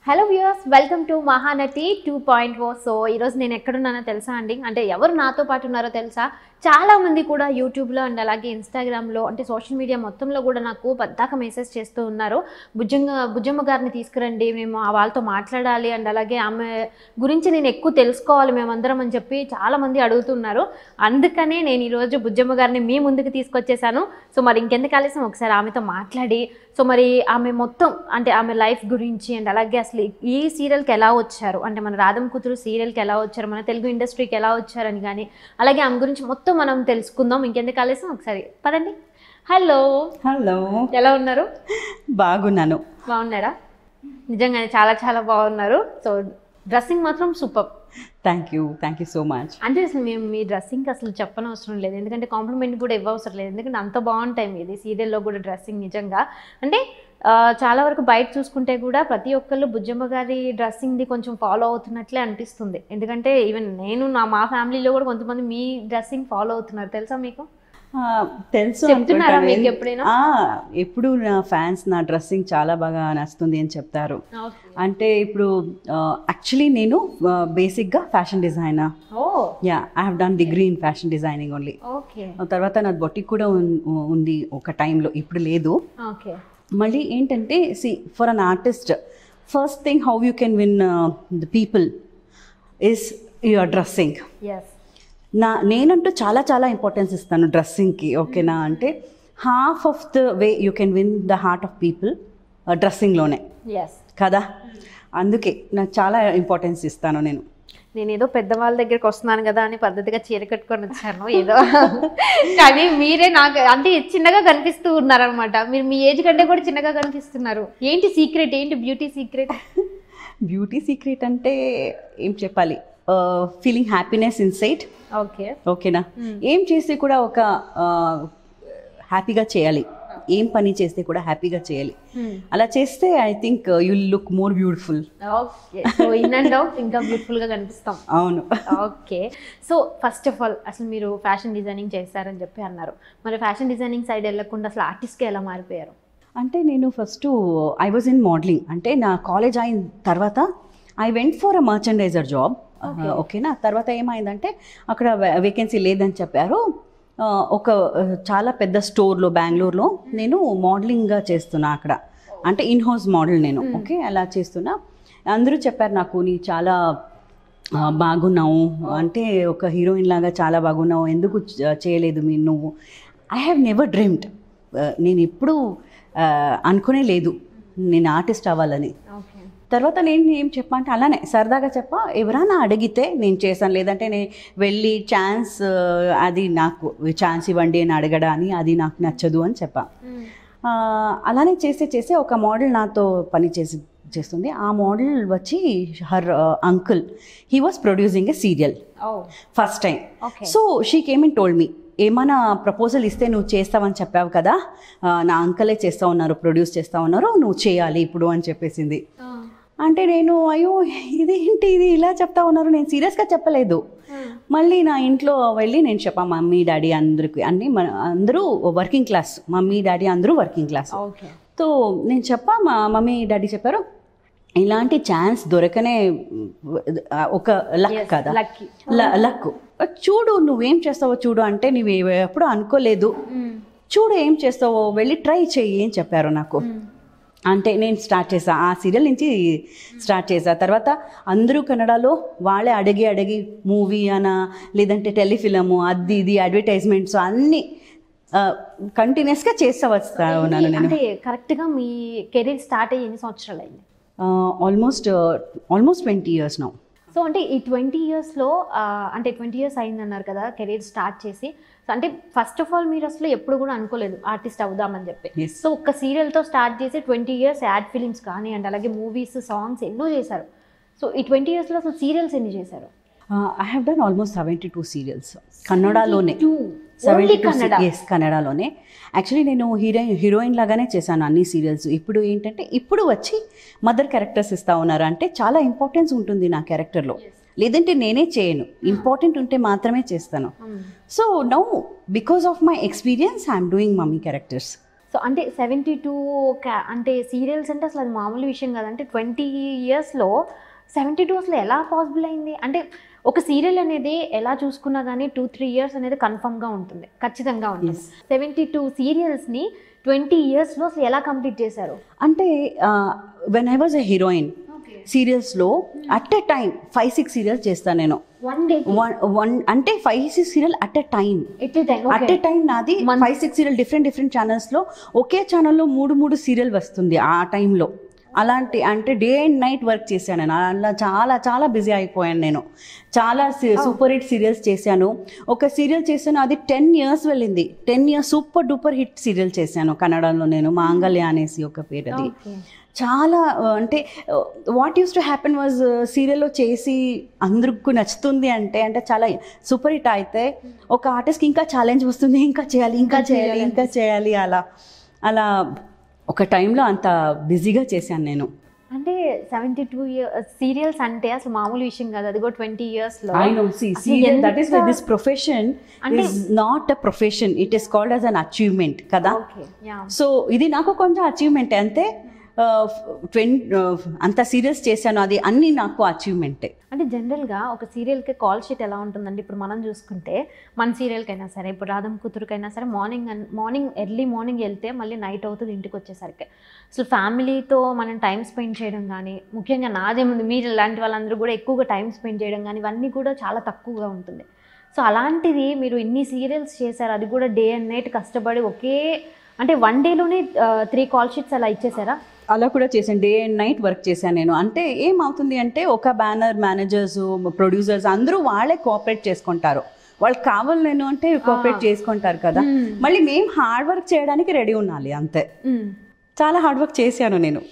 Hello viewers welcome to Mahanati two point O so ఈరోజు నేను ఎక్కడున్నానో తెలుసా అండి అంటే ఎవరు నాతో పాటు ఉన్నారో తెలుసా చాలా మంది కూడా యూట్యూబ్లో అండ్ అలాగే ఇన్స్టాగ్రామ్లో అంటే సోషల్ మీడియా మొత్తంలో కూడా నాకు పద్దాక మెసేజ్ చేస్తూ ఉన్నారు బుజ్జంగ బుజ్జమ్మ గారిని తీసుకురండి మేము ఆ వాళ్ళతో మాట్లాడాలి అండ్ అలాగే ఆమె గురించి నేను ఎక్కువ తెలుసుకోవాలి మేమందరం అని చెప్పి చాలా మంది అడుగుతున్నారు అందుకనే నేను ఈరోజు బుజ్జమ్మ గారిని మీ ముందుకు తీసుకొచ్చేసాను సో మరి ఇంకెందుకు ఆలస్యం ఒకసారి ఆమెతో మాట్లాడి సో మరి ఆమె మొత్తం అంటే ఆమె లైఫ్ గురించి అండ్ అలాగే అసలు ఈ సీరియల్కి ఎలా వచ్చారు అంటే మన రాధం కూతురు సీరియల్కి ఎలా వచ్చారు మన తెలుగు ఇండస్ట్రీకి ఎలా వచ్చారని కానీ అలాగే ఆమె గురించి మొత్తం మనం తెలుసుకుందాం ఇంకెందుకు ఆలస్యం ఒకసారి పదండి హలో హలో ఎలా ఉన్నారు బాగున్నాను బాగున్నారా నిజంగానే చాలా చాలా బాగున్నారు సో డ్రెస్సింగ్ మాత్రం super thank you thank you so much అంటే అసలు మేము మీ డ్రెస్సింగ్ అసలు చెప్పనవసరం లేదు ఎందుకంటే కాంప్లిమెంట్ కూడా ఇవ్వవసరం లేదు ఎందుకంటే అంత బాగుంటాయి మీది సీరియల్లో కూడా డ్రెస్సింగ్ నిజంగా అంటే ఆ, చాలా వరకు బయట చూసుకుంటే కూడా ప్రతి ఒక్కళ్ళు బుజ్జమ్మ గారి డ్రెస్సింగ్ది కొంచెం ఫాలో అవుతున్నట్లే అనిపిస్తుంది ఎందుకంటే ఈవెన్ నేను నా మా ఫ్యామిలీలో కూడా కొంతమంది మీ డ్రెస్సింగ్ ఫాలో అవుతున్నారు తెలుసా మీకు తెలుసు చెప్తున్నారా అనుకుంటాను. మీకు ఎప్పుడైనా? ఆ, ఎప్పుడు నా ఫ్యాన్స్ నా డ్రెస్సింగ్ చాలా బాగా నచ్చుతుంది అని చెప్తారు అంటే ఇప్పుడు యాక్చువల్లీ నేను బేసిక్గా fashion designer oh yeah I have done degree in fashion designing only okay తర్వాత నా బొటిక్ కూడా ఉన్- ఉంది ఒక టైంలో ఇప్పుడు లేదు ఓకే మళ్ళీ ఏంటంటే see for an artist first thing how you can win the people is your dressing yes నా నేనంటూ చాలా చాలా ఇంపార్టెన్స్ ఇస్తాను డ్రెస్సింగ్కి ఓకేనా అంటే half of the way you can win the heart of people డ్రెస్సింగ్లోనే ఎస్ కదా అందుకే నాకు చాలా ఇంపార్టెన్స్ ఇస్తాను నేను నేను ఏదో పెద్దవాళ్ళ దగ్గరికి వస్తున్నాను కదా అని పద్ధతిగా చీర కట్టుకొని వచ్చాను ఏదో కానీ మీరే నాకు అంటే చిన్నగా కనిపిస్తూ ఉన్నారనమాట మీరు మీ ఏజ్ కంటే కూడా చిన్నగా కనిపిస్తున్నారు ఏంటి సీక్రెట్ ఏంటి బ్యూటీ సీక్రెట్ బ్యూటీ సీక్రెట్ అంటే ఏం చెప్పాలి ఫీలింగ్ హ్యాపీనెస్ ఇన్సైట్ ఓకే ఓకేనా ఏం చేస్తే కూడా ఒక హ్యాపీగా చేయాలి ఏం పని చేస్తే కూడా హ్యాపీగా చేయాలి అలా చేస్తే I think you'll look more beautiful okay so in and out ఇంకా బ్యూటిఫుల్ గా కనిపిస్తాం అవును okay so first of all అసలు మీరు ఫ్యాషన్ డిజైనింగ్ చేస్తారని చెప్పి అన్నారు మరి ఫ్యాషన్ డిజైనింగ్ సైడ్ వెళ్ళకుండా అసలు ఆర్టిస్ట్గా ఎలా మారిపోయారు అంటే నేను first I was in modelling అంటే నా కాలేజ్ అయిన తర్వాత I went for a merchandiser job ఓకేనా తర్వాత ఏమైందంటే అక్కడ వేకెన్సీ లేదని చెప్పారు ఆ, ఒక ఆ, చాలా పెద్ద స్టోర్లో బెంగళూరులో నేను మోడలింగ్గా చేస్తున్నా అక్కడ అంటే ఇన్ హౌస్ మోడల్ నేను ఓకే అలా చేస్తున్నా అందరూ చెప్పారు నాకు నీ చాలా ఆ, బాగున్నావు అంటే ఒక హీరోయిన్ లాగా చాలా బాగున్నావు ఎందుకు చ- చేయలేదు మీరు నువ్వు ఐ హ్యావ్ నెవర్ డ్రీమ్డ్ నేను ఎప్పుడూ ఆ, అనుకునే లేదు నేను ఆర్టిస్ట్ అవ్వాలని ఓకే తర్వాత నేను ఏం చెప్పా అంటే అలానే సరదాగా చెప్పా ఎవరైనా అడిగితే నేను చేశాను లేదంటే నేను వెళ్ళి ఛాన్స్ అది నాకు ఛాన్స్ ఇవ్వండి అని అడగడాని అది నాకు నచ్చదు అని చెప్పా ఆ, అలానే చేస్తే చేస్తే ఒక మోడల్ నాతో పని చేసి చేస్తుంది ఆ మోడల్ వచ్చి her uncle he was producing a serial oh first time okay so she came in told me ఏమైనా ప్రపోజల్ ఇస్తే నువ్వు చేస్తావని చెప్పావు కదా ఆ, నా అంకలే చేస్తా ఉన్నారు ప్రొడ్యూస్ చేస్తా ఉన్నారు నువ్వు చేయాలి ఇప్పుడు అని చెప్పేసింది అంటే నేను అయ్యో ఇదేంటి ఇది ఇలా చెప్తా ఉన్నారు నేను సీరియస్గా చెప్పలేదు మళ్ళీ నా ఇంట్లో వెళ్ళి నేను చెప్పా మమ్మీ డాడీ అందరికి అన్ని మన అందరూ వర్కింగ్ క్లాస్ మమ్మీ డాడీ అందరూ వర్కింగ్ క్లాస్ ఓకే సో నేను చెప్పా మా మమ్మీ డాడీ చెప్పారు ఇలాంటి ఛాన్స్ దొరకనే ఆ, ఒక లక్ Yes, కదా lucky. ల- లక్ చూడు నువ్వేం చేస్తావో చూడు అంటే నువ్వు ఎప్పుడు అనుకోలేదు చూడు ఏం చేస్తావో వెళ్ళి ట్రై చెయ్యి అని చెప్పారు నాకు అంటే నేను స్టార్ట్ చేసా ఆ సీరియల్ నుంచి స్టార్ట్ చేసా తర్వాత అందరూ కన్నడలో వాళ్ళే అడిగి అడిగి మూవీ అనా లేదంటే టెలిఫిలము అది ఇది అడ్వర్టైజ్మెంట్స్ అన్నీ కంటిన్యూస్గా చేస్తా వస్తా ఉన్నాను నేను అంటే కరెక్ట్ గా మీ కెరీర్ స్టార్ట్ అయ్యి ఎన్ని సంవత్సరాలు అయింది almost almost twenty years now so అంటే ఈ ట్వంటీ ఇయర్స్లో అంటే ట్వంటీ ఇయర్స్ అయిందన్నారు కదా కెరీర్ స్టార్ట్ చేసి సో అంటే ఫస్ట్ ఆఫ్ ఆల్ మీరు అసలు ఎప్పుడు కూడా అనుకోలేదు ఆర్టిస్ట్ అవుదామని చెప్పి Yes. సో ఒక్క సీరియల్తో స్టార్ట్ చేసి ట్వంటీ ఇయర్స్ యాడ్ ఫిలిమ్స్ కానీ అండ్ అలాగే మూవీస్ సాంగ్స్ ఎన్నో చేశారు సో ఈ ట్వంటీ ఇయర్స్లో అసలు సీరియల్స్ ఎన్ని చేశారు I have done almost seventy two serials కన్నడలోనే 72. Seventy Only two Kannada yes కన్నడలోనే యాక్చువల్లీ నేను హీరోయిన్ హీరోయిన్ లాగానే చేశాను అన్ని సీరియల్స్ ఇప్పుడు ఏంటంటే ఇప్పుడు వచ్చి మదర్ క్యారెక్టర్స్ ఇస్తా ఉన్నారు అంటే చాలా ఇంపార్టెన్స్ ఉంటుంది నా క్యారెక్టర్లో లేదంటే నేనే చేయను ఇంపార్టెంట్ ఉంటే మాత్రమే చేస్తాను so now because of my experience I'm doing mummy characters so అంటే సెవెంటీ టూ అంటే సీరియల్స్ అంటే అసలు అది మామూలు విషయం కాదు అంటే ట్వంటీ ఇయర్స్లో సెవెంటీ టూ అసలు ఎలా పాసిబుల్ అయింది అంటే ఒక సీరియల్ అనేది ఎలా చూసుకున్నా కానీ టూ త్రీ ఇయర్స్ అనేది కన్ఫర్మ్గా ఉంటుంది ఖచ్చితంగా ఉంటుంది సెవెంటీ టూ సీరియల్స్ని ట్వంటీ ఇయర్స్లో అసలు ఎలా కంప్లీట్ చేశారు అంటే when I was a heroine సీరియల్స్లో at a time five six serials చేస్తాను నేను వన్ డే వన్ వన్ అంటే five six serial at a time at time at a time నాది Month. Five six serial different different ఛానల్స్లో ఒకే ఛానల్లో మూడు మూడు సీరియల్ వస్తుంది ఆ టైంలో అలాంటి అంటే డే అండ్ నైట్ వర్క్ చేశాను నేను అలా చాలా చాలా బిజీ అయిపోయాను నేను చాలా సూపర్ హిట్ సీరియల్స్ చేశాను ఒక సీరియల్ చేశాను అది టెన్ ఇయర్స్ వెళ్ళింది ten years super duper hit serial చేశాను కన్నడలో నేను మాంగళ్య అనేసి ఒక పేరు అది ఓకే చాలా ఆ, అంటే what use to happen was సీరియల్లో చేసి అందరికి నచ్చుతుంది అంటే అంటే చాలా సూపర్ హిట్ అయితే ఒక ఆర్టిస్ట్కి ఇంకా ఛాలెంజ్ వస్తుంది ఇంకా చేయాలి ఇంకా చేయాలి ఇంకా చేయాలి అలా అలా ఒక టైంలో అంత బిజీగా చేశాను నేను అంటే సెవెంటీ టూ ఇయర్ సీరియల్స్ అంటే అసలు మామూలు విషయం కాదు అది కూడా ట్వంటీ ఇయర్స్లో I know see serial that is this profession అంటే- is not a profession it is called as an achievement కదా ఓకే యా సో ఇది నాకు కొంచెం అచీవ్మెంట్ అంతే ట్వంటీ అంత సీరియస్ చేశాను అది అన్ని నాకు అచీవ్మెంటే అంటే జనరల్గా ఒక సీరియల్కి కాల్ షీట్ ఎలా ఉంటుందండి ఇప్పుడు మనం చూసుకుంటే మన సీరియల్కైనా సరే ఇప్పుడు రాధం కూతురుకైనా సరే మార్నింగ్ మార్నింగ్ ఎర్లీ మార్నింగ్ వెళ్తే మళ్ళీ నైట్ అవుతుంది ఇంటికి వచ్చేసరికి అసలు ఫ్యామిలీతో మనం టైం స్పెండ్ చేయడం కానీ ముఖ్యంగా నాదేముంది మీరు ఇలాంటి వాళ్ళందరూ కూడా ఎక్కువగా టైం స్పెండ్ చేయడం కానీ ఇవన్నీ కూడా చాలా తక్కువగా ఉంటుంది సో అలాంటిది మీరు ఇన్ని సీరియల్స్ చేశారు అది కూడా డే అండ్ నైట్ కష్టపడి ఒకే అంటే వన్ డేలోనే త్రీ కాల్ షీట్స్ అలా ఇచ్చేసారా అలా కూడా చేశాను డే అండ్ నైట్ వర్క్ చేశాను నేను అంటే ఏమవుతుంది అంటే ఒక బ్యానర్ మేనేజర్స్ ప్రొడ్యూసర్స్ అందరూ వాళ్ళే కోఆపరేట్ చేసుకుంటారు వాళ్ళకి కావాలి నేను అంటే కోఆపరేట్ చేసుకుంటారు కదా మళ్ళీ మేము హార్డ్ వర్క్ చేయడానికి రెడీ ఉండాలి అంతే చాలా హార్డ్ వర్క్ చేశాను నేను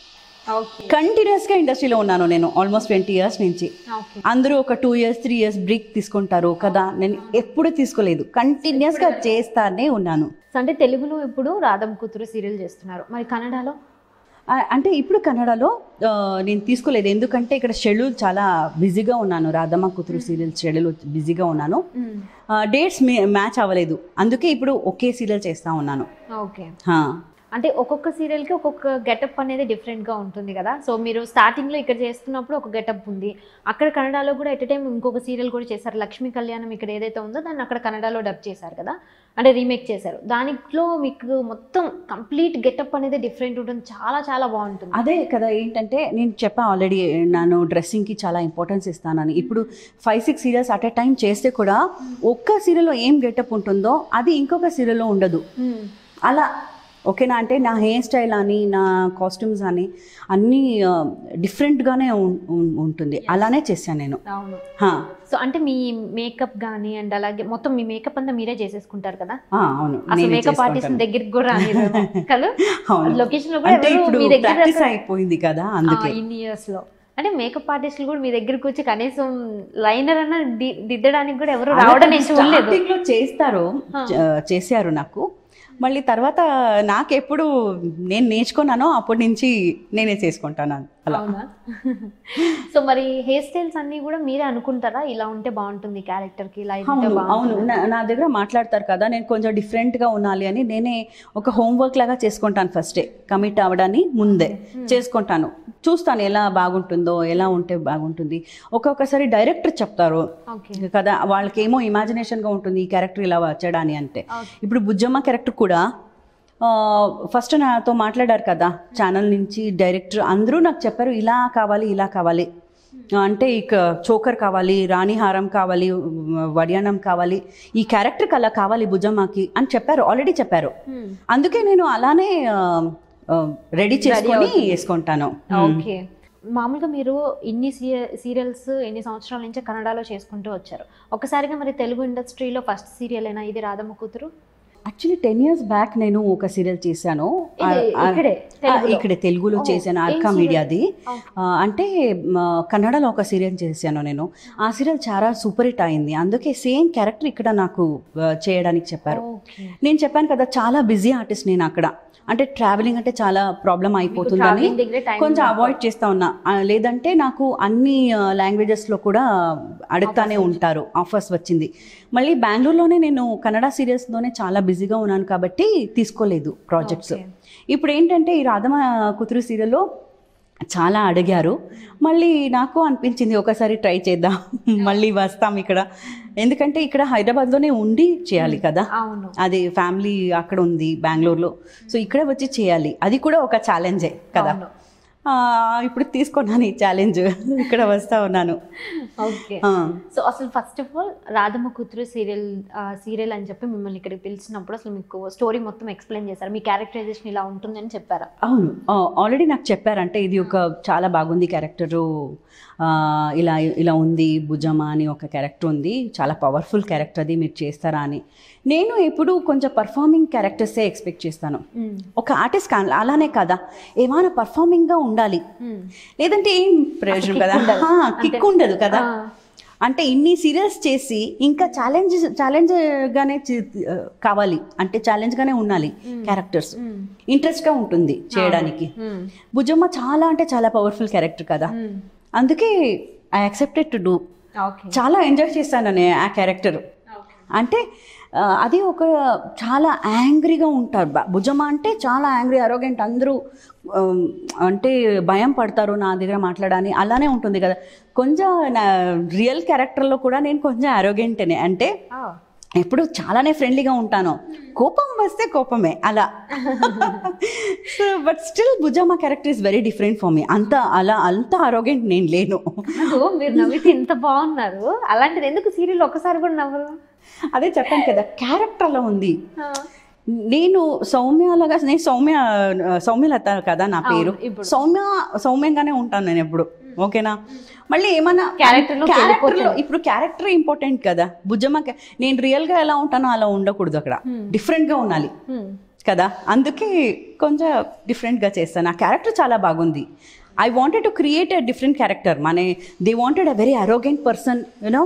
ఓకే కంటిన్యూస్గా ఇండస్ట్రీలో ఉన్నాను నేను ఆల్మోస్ట్ ట్వంటీ ఇయర్స్ నుంచి ఓకే అందరూ ఒక two years three years break తీసుకుంటారు కదా నేను ఎప్పుడు తీసుకోలేదు కంటిన్యూస్గా చేస్తానే ఉన్నాను సో అంటే తెలుగులో ఇప్పుడు రాధం కూతురు సీరియల్ చేస్తున్నారు మరి కన్నడలో ఆ, అంటే ఇప్పుడు కన్నడలో ఆ, నేను తీసుకోలేదు ఎందుకంటే ఇక్కడ షెడ్యూల్ చాలా బిజీగా ఉన్నాను రాధమ్మ కూతురు సీరియల్ షెడ్యూల్ బిజీగా ఉన్నాను డేట్స్ మ్యాచ్ అవ్వలేదు అందుకే ఇప్పుడు ఒకే సీరియల్ చేస్తా ఉన్నాను ఓకే హా. అంటే ఒక్కొక్క సీరియల్కి ఒక్కొక్క గెటప్ అనేది డిఫరెంట్గా ఉంటుంది కదా సో మీరు స్టార్టింగ్లో ఇక్కడ చేస్తున్నప్పుడు ఒక గెటప్ ఉంది అక్కడ కన్నడలో కూడా ఎట్ టైం ఇంకొక సీరియల్ కూడా చేశారు లక్ష్మీ కళ్యాణం ఇక్కడ ఏదైతే ఉందో దాన్ని అక్కడ కన్నడలో డబ్ చేశారు కదా అంటే రీమేక్ చేశారు దానిలో మీకు మొత్తం కంప్లీట్ గెటప్ అనేది డిఫరెంట్ ఉంటుంది చాలా చాలా బాగుంటుంది అదే కదా ఏంటంటే నేను చెప్పా ఆల్రెడీ నేను డ్రెస్సింగ్కి చాలా ఇంపార్టెన్స్ ఇస్తానని ఇప్పుడు five six serials at a time చేస్తే కూడా ఒక్క సీరియల్లో ఏం గెటప్ ఉంటుందో అది ఇంకొక సీరియల్లో ఉండదు మ్మ్. అలా ఓకేనా అంటే నా హెయిర్ స్టైల్ అని నా కాస్ట్యూమ్స్ అని అన్నీ డిఫరెంట్గానే ఉంటుంది అలానే చేశాను నేను అవును హా. సో అంటే మీ మేకప్ కానీ అండ్ అలాగే మొత్తం మీ మేకప్ అంతా మీరే చేసేసుకుంటారు కదా ఆ, అవును అసలు నేనే మేకప్ ఆర్టిస్ట్ చేసుకుంటాను. దగ్గరికి కూడా రానిరేమో కదా అవును. లొకేషన్ లో కూడా అంటే ఎవరు ఇప్పుడు మీ దగ్గర ప్రాక్టీస్ అయిపోయింది కదా అందుకే ఇన్ని ఇయర్స్ లో అంటే మేకప్ ఆర్టిస్టులు కూడా మీ దగ్గరకు వచ్చి కనీసం లైనర్ అన్న ది- దిద్దడానికి కూడా ఎవరు రావడం నేను చూడలేదు స్టార్టింగ్ లో చేస్తారు చ- చేశారు నాకు మళ్ళీ తర్వాత నాకెప్పుడు నేను నేర్చుకున్నానో అప్పటి నుంచి నేనే చేసుకుంటాను అలా అవునా సో మరి హెయిర్ స్టైల్స్ అన్ని కూడా మీరే అనుకుంటారా ఇలా ఉంటే బాగుంటుంది క్యారెక్టర్ కి ఇలా అయితే అవును అవును బాగుంటుంది నా- నా దగ్గర మాట్లాడతారు కదా నేను కొంచెం డిఫరెంట్గా ఉండాలి అని నేనే ఒక హోంవర్క్ లాగా చేసుకుంటాను ఫస్టే కమిట్ అవ్వడాన్ని ముందే చేసుకుంటాను చూస్తాను ఎలా బాగుంటుందో ఎలా ఉంటే బాగుంటుంది ఒక్కొక్కసారి డైరెక్టర్ చెప్తారు ఓకే కదా వాళ్ళకి ఏమో ఇమాజినేషన్గా ఉంటుంది ఈ క్యారెక్టర్ ఇలా వచ్చాడని అంటే Okay. ఇప్పుడు బుజ్జమ్మ క్యారెక్టర్ కూడా ఫస్ట్ నాతో మాట్లాడారు కదా ఛానల్ నుంచి డైరెక్టర్ అందరూ నాకు చెప్పారు ఇలా కావాలి ఇలా కావాలి అంటే ఇక చోకర్ కావాలి రాణిహారం కావాలి వడియాణం కావాలి ఈ క్యారెక్టర్కి అలా కావాలి బుజ్జమ్మకి అని చెప్పారు ఆల్రెడీ చెప్పారు అందుకే నేను అలానే రెడీ చేసుకొని వేసుకుంటాను ఓకే మామూలుగా మీరు ఇన్ని సీరియల్స్ ఎన్ని సంవత్సరాల నుంచి కన్నడలో చేసుకుంటూ వచ్చారు ఒకసారిగా మరి తెలుగు ఇండస్ట్రీలో ఫస్ట్ సీరియల్ అయినా ఇది రాధమ్మ కూతురు యాక్చువల్లీ టెన్ ఇయర్స్ బ్యాక్ నేను ఒక సీరియల్ చేశాను ఆ- ఇది ఆ- ఇక్కడే, ఆ, తెలుగులో? ఇక్కడే తెలుగులో ఓ, చేశాను ఏం అర్కా serial? మీడియాది Okay. ఆ, అంటే మ, కన్నడలో ఒక సీరియల్ చేశాను నేను ఆ సీరియల్ చాలా సూపర్ హిట్ అయింది అందుకే సేమ్ క్యారెక్టర్ ఇక్కడ నాకు ఆ, చేయడానికి చెప్పారు ఓకే నేను చెప్పాను కదా చాలా బిజీ ఆర్టిస్ట్ నేను అక్కడ అంటే ట్రావెలింగ్ అంటే చాలా ప్రాబ్లం అయిపోతుందని travelling దగ్గరే time కొంచెం అవాయిడ్ చేస్తా ఉన్నా ఆ, లేదంటే నాకు అన్ని లాంగ్వేజెస్లో కూడా అడుగుతానే ఉంటారు ఆఫర్స్ వచ్చింది మళ్ళీ బెంగళూరులోనే నేను కన్నడ సీరియల్స్లోనే చాలా బిజీ బిజీగా ఉన్నాను కాబట్టి తీసుకోలేదు ప్రాజెక్ట్స్ Okay. ఇప్పుడు ఏంటంటే ఈ రాధమ కూతురు సీరియల్లో చాలా అడిగారు మళ్ళీ నాకు అనిపించింది ఒకసారి ట్రై చేద్దాం మళ్ళీ వస్తాం ఇక్కడ ఎందుకంటే ఇక్కడ హైదరాబాద్లోనే ఉండి చేయాలి కదా అవును అది ఫ్యామిలీ అక్కడ ఉంది బెంగళూరులో సో ఇక్కడ వచ్చి చేయాలి అది కూడా ఒక ఛాలెంజే కదా అవును. ఆ, ఇప్పుడు తీసుకున్నాను ఈ ఛాలెంజ్ ఇక్కడ వస్తా ఉన్నాను ఓకే ఆ, సో అసలు ఫస్ట్ ఆఫ్ ఆల్ రాధమ్మ కూతురు సీరియల్ సీరియల్ అని చెప్పి మిమ్మల్ని ఇక్కడికి పిలిచినప్పుడు అసలు మీకు స్టోరీ మొత్తం ఎక్స్ప్లెయిన్ చేశారు మీ క్యారెక్టరైజేషన్ ఇలా ఉంటుందని చెప్పారా అవును ఆల్రెడీ నాకు చెప్పారంటే ఇది ఒక చాలా బాగుంది క్యారెక్టరు ఇలా ఇలా ఉంది భుజమా అని ఒక క్యారెక్టర్ ఉంది చాలా పవర్ఫుల్ క్యారెక్టర్ అది మీరు చేస్తారా అని నేను ఎప్పుడు కొంచెం పర్ఫార్మింగ్ క్యారెక్టర్సే ఎక్స్పెక్ట్ చేస్తాను ఒక ఆర్టిస్ట్ కా అలానే కదా ఏమైనా పర్ఫార్మింగ్గా ఉండాలి లేదంటే ఏం ప్రయోజనం కదా ఉండదు. కిక్ ఉండదు కదా ఆ. అంటే ఇన్ని సీరియల్స్ చేసి ఇంకా ఛాలెంజ్ ఛాలెంజ్గానే కావాలి అంటే ఛాలెంజ్గానే ఉండాలి క్యారెక్టర్స్ ఇంట్రెస్ట్గా ఉంటుంది చేయడానికి భుజమ్మ చాలా అంటే చాలా పవర్ఫుల్ క్యారెక్టర్ కదా అందుకే I accepted to do okay చాలా ఎంజాయ్ చేశాను నేను ఆ క్యారెక్టర్ అంటే ఆ, అది ఒక చాలా యాంగ్రీగా ఉంటారు బ- భుజమ్మ అంటే చాలా యాంగ్రీ అరోగెంట్ అందరూ ఆమ్, అంటే భయం పడతారు నా దగ్గర మాట్లాడని అలానే ఉంటుంది కదా కొంచెం నా రియల్ క్యారెక్టర్లో కూడా నేను కొంచెం అరోగెంట్నే అంటే ఎప్పుడు చాలానే ఫ్రెండ్లీగా ఉంటాను కోపం వస్తే కోపమే అలా so but still Bhujamma character is very different for me అంత అలా అంత అరోగెంట్ నేను లేను నాకు మీరు నవ్వితే ఎంత బాగున్నారు అలాంటిది ఎందుకు సీరియల్ ఒక్కసారి కూడా నవ్వరు అదే చెప్పాను కదా క్యారెక్టర్లో ఉంది నేను సౌమ్యలాగా నేను సౌమ్య సౌమ్యలత కదా నా పేరు అవును, ఇప్పుడు. సౌమ్య సౌమ్యంగానే ఉంటాను నేను ఎప్పుడు ఓకేనా మళ్ళీ ఏమన్నా Character లోకి character లో- వెళ్ళిపోతుంది. ఇప్పుడు క్యారెక్టర్ ఇంపార్టెంట్ కదా భుజమ్మ ca- నేను రియల్ గా ఎలా ఉంటానో అలా ఉండకూడదు అక్కడ డిఫరెంట్ గా ఉండాలి కదా అందుకే కొంచెం different గా చేస్తాను ఆ క్యారెక్టర్ చాలా బాగుంది I wanted to create a different character మన they wanted a very arrogant person you know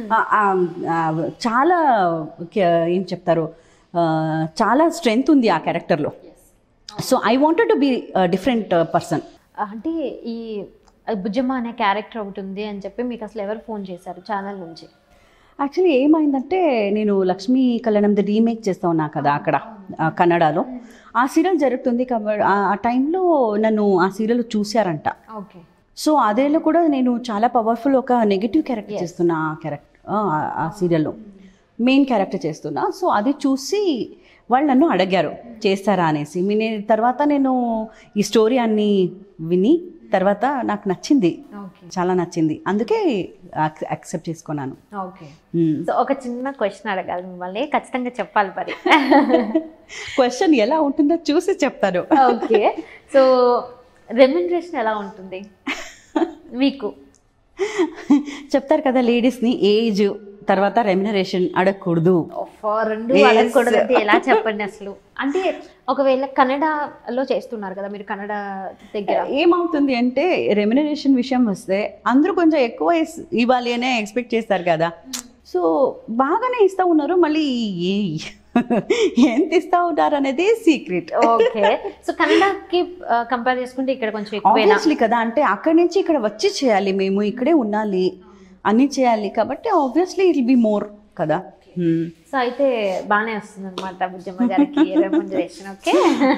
చాలా క- ఏం చెప్తారు ఆ, చాలా స్ట్రెంగ్త్ ఉంది ఆ క్యారెక్టర్లో so I wanted to be different person అంటే ఈ బుజ్జమ్మ అనే క్యారెక్టర్ ఒకటి ఉంది అని చెప్పి మీకు అసలు ఎవరు ఫోన్ చేశారు ఛానల్ నుంచి యాక్చువల్లీ ఏమైందంటే నేను లక్ష్మీ కళ్యాణంది రీమేక్ చేస్తా ఉన్నా కదా అక్కడ ఆ, కన్నడలో ఆ సీరియల్ జరుగుతుంది కాబట్టి ఆ- ఆ టైంలో నన్ను ఆ సీరియల్ చూశారంట ఓకే సో అదేలో కూడా నేను చాలా పవర్ఫుల్ ఒక నెగిటివ్ క్యారెక్టర్ చేస్తున్నా ఆ క్యారెక్టర్ ఆ సీరియల్లో మెయిన్ క్యారెక్టర్ చేస్తున్నా సో అది చూసి వాళ్ళు నన్ను అడిగారు చేస్తారా అనేసి మీ నే- తర్వాత నేను ఈ స్టోరీ అన్ని విని తర్వాత నాకు నచ్చింది ఓకే చాలా నచ్చింది అందుకే యాక్సెప్ట్ చేసుకున్నాను ఓకే మ్మ్. సో ఒక చిన్న క్వశ్చన్ అడగాలి మిమ్మల్ని ఖచ్చితంగా చెప్పాలి మరి క్వశ్చన్ ఎలా ఉంటుందో చూసి చెప్తాను ఓకే సో రెమ్యునరేషన్ ఎలా ఉంటుంది మీకు చెప్తారు కదా లేడీస్ని ఏజ్ తర్వాత రెమ్యునరేషన్ అడగకూడదు ఓ, రెండు Yes. అడగకూడదు అంటే ఎలా చెప్పండి అసలు అంటే ఒకవేళ కన్నడలో చేస్తున్నారు కదా మీరు కన్నడ దగ్గర ఏమవుతుంది అంటే రెమ్యునరేషన్ విషయం వస్తే అందరూ కొంచెం ఎక్కువ ఇస్- ఇవ్వాలి అనే ఎక్స్పెక్ట్ చేస్తారు కదా సో బాగానే ఇస్తా ఉన్నారు మళ్ళీ ఏ- ఎంత ఇస్తా ఉన్నారు అనేది సీక్రెట్ ఓకే సో కన్నడకి కంపేర్ చేసుకుంటే ఇక్కడ కొంచెం ఎక్కువేనా ఆబ్వియస్లీ కదా అంటే అక్కడి నుంచి ఇక్కడ వచ్చి చేయాలి మేము ఇక్కడే ఉండాలి అన్నీ చేయాలి కాబట్టి ఆబ్వియస్లీ ఇట్ బి మోర్ కదా Hmm. సో అయితే బాగానే వస్తుంది అనమాట బుజ్జమ్మ గారికి రెమ్యునరేషన్ ఓకే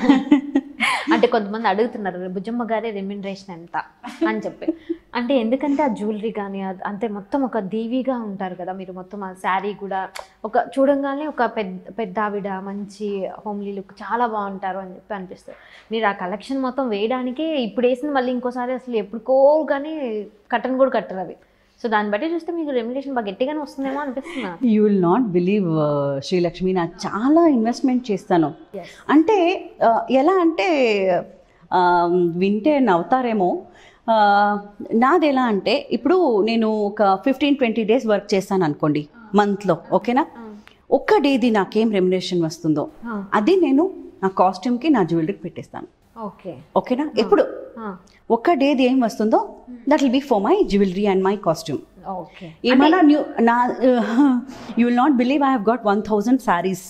అంటే కొంతమంది అడుగుతున్నారు బుజ్జమ్మ గారి రెమ్యునరేషన్ ఎంత అని చెప్పి అంటే ఎందుకంటే ఆ జ్యువెలరీ కానీ అది- అంతే మొత్తం ఒక దీవిగా ఉంటారు కదా మీరు మొత్తం ఆ శారీ కూడా ఒక చూడంగానే ఒక పెద్ద పెద్ద ఆవిడ మంచి హోమ్లీ లుక్ చాలా బాగుంటారు అని చెప్పి అనిపిస్తుంది మీరు ఆ కలెక్షన్ మొత్తం వేయడానికే ఇప్పుడు వేసిన మళ్ళీ ఇంకోసారి అసలు ఎప్పుడుకో కానీ కట్టను కూడా కట్టరు అవి సో దాన్ని బట్టి చూస్తే మీకు రెమ్యునరేషన్ బాగా గట్టిగానే వస్తుందేమో అనిపిస్తున్నా you will not believe Srilakshmi నాకు చాలా ఇన్వెస్ట్మెంట్ చేస్తాను అంటే ఆ, ఎలా అంటే ఆ, వింటే నవ్వుతారేమో ఆ, నాది ఎలా అంటే ఇప్పుడు నేను ఒక ఫిఫ్టీన్ ట్వంటీ డేస్ వర్క్ చేస్తాను అనుకోండి మంత్లో ఓకేనా ఒక్క డేది నాకేం రెమ్యునేషన్ వస్తుందో అది నేను నా కాస్ట్యూమ్కి నా జ్యువెలరీకి పెట్టేస్తాను ఓకే ఓకేనా ఎప్పుడు ఒక్క డేది ఏం వస్తుందో that will be for my jewellery and my costume okay ఏమన్నా న్యూ నా you will not believe I have got one thousand saris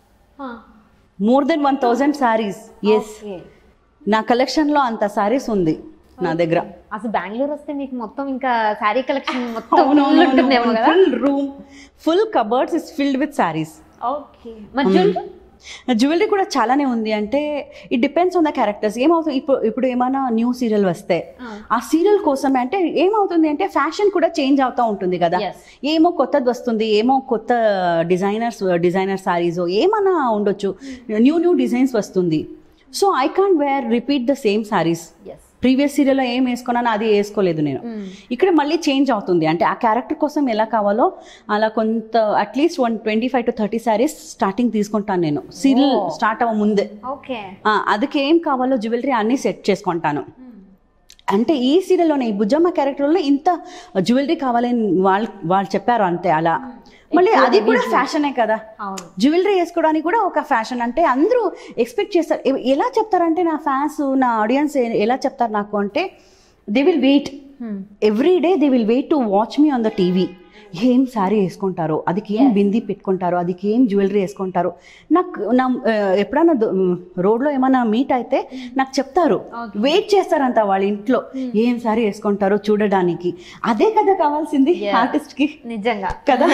more than one thousand saris yes నా కలెక్షన్లో అంత శారీస్ ఉంది నా దగ్గర అసలు బెంగళూరు వస్తే మీకు మొత్తం ఇంకా శారీ కలెక్షన్ మొత్తం full ఉంటుందేమో కదా full room full cupboards is filled with saris okay మరి జ్యువెలరీ జ్యువెలరీ కూడా చాలానే ఉంది అంటే it depends on the characters ఏమవుతుంది ఇప్పుడు ఇప్పుడు ఏమైనా న్యూ సీరియల్ వస్తే ఆ సీరియల్ కోసమే అంటే ఏమవుతుంది అంటే ఫ్యాషన్ కూడా చేంజ్ అవుతూ ఉంటుంది కదా Yes. ఏమో కొత్తది వస్తుంది ఏమో కొత్త డిజైనర్స్ డిజైనర్ సారీస్ ఏమన్నా ఉండొచ్చు న్యూ న్యూ డిజైన్స్ వస్తుంది so I can't wear repeat the same saris yes previous సీరియల్లో ఏం వేసుకున్నానో అది వేసుకోలేదు నేను ఇక్కడ మళ్ళీ చేంజ్ అవుతుంది అంటే ఆ క్యారెక్టర్ కోసం ఎలా కావాలో అలా కొంత atleast one twenty five to thirty saris starting తీసుకుంటాను నేను సీరియల్ Oh. స్టార్ట్ అవ్వ ముందే ఓకే ఆ, అదికి ఏం కావాలో జ్యువెలరీ అన్నీ సెట్ చేసుకుంటాను అంటే ఈ సీరియల్లోనే ఈ బుజ్జమ్మ క్యారెక్టర్లో ఇంత జ్యువెలరీ కావాలని వాళ్ళు వాళ్ళు చెప్పారు అంతే అలా మళ్ళీ అది కూడా ఫ్యాషనే కదా అవును జ్యువెలరీ వేసుకోవడానికి కూడా ఒక ఫ్యాషన్ అంటే అందరూ ఎక్స్పెక్ట్ చేస్తారు ఎ- ఎలా చెప్తారంటే నా ఫ్యాన్స్ నా ఆడియన్స్ ఎలా చెప్తారు నాకు అంటే they will wait every day they will wait to watch me on the TV ఏం శారీ వేసుకుంటారో అదికి ఏం బింది పెట్టుకుంటారో అదికి ఏం జ్యువెలరీ వేసుకుంటారో నాకు నా ఆ, ఎప్పుడైనా దో- రోడ్లో ఏమైనా మీట్ అయితే నాకు చెప్తారు Okay. వెయిట్ చేస్తారంట వాళ్ళ ఇంట్లో ఏం శారీ వేసుకుంటారో చూడడానికి అదే కదా కావాల్సింది Yeah. ఆర్టిస్ట్కి నిజంగా కదా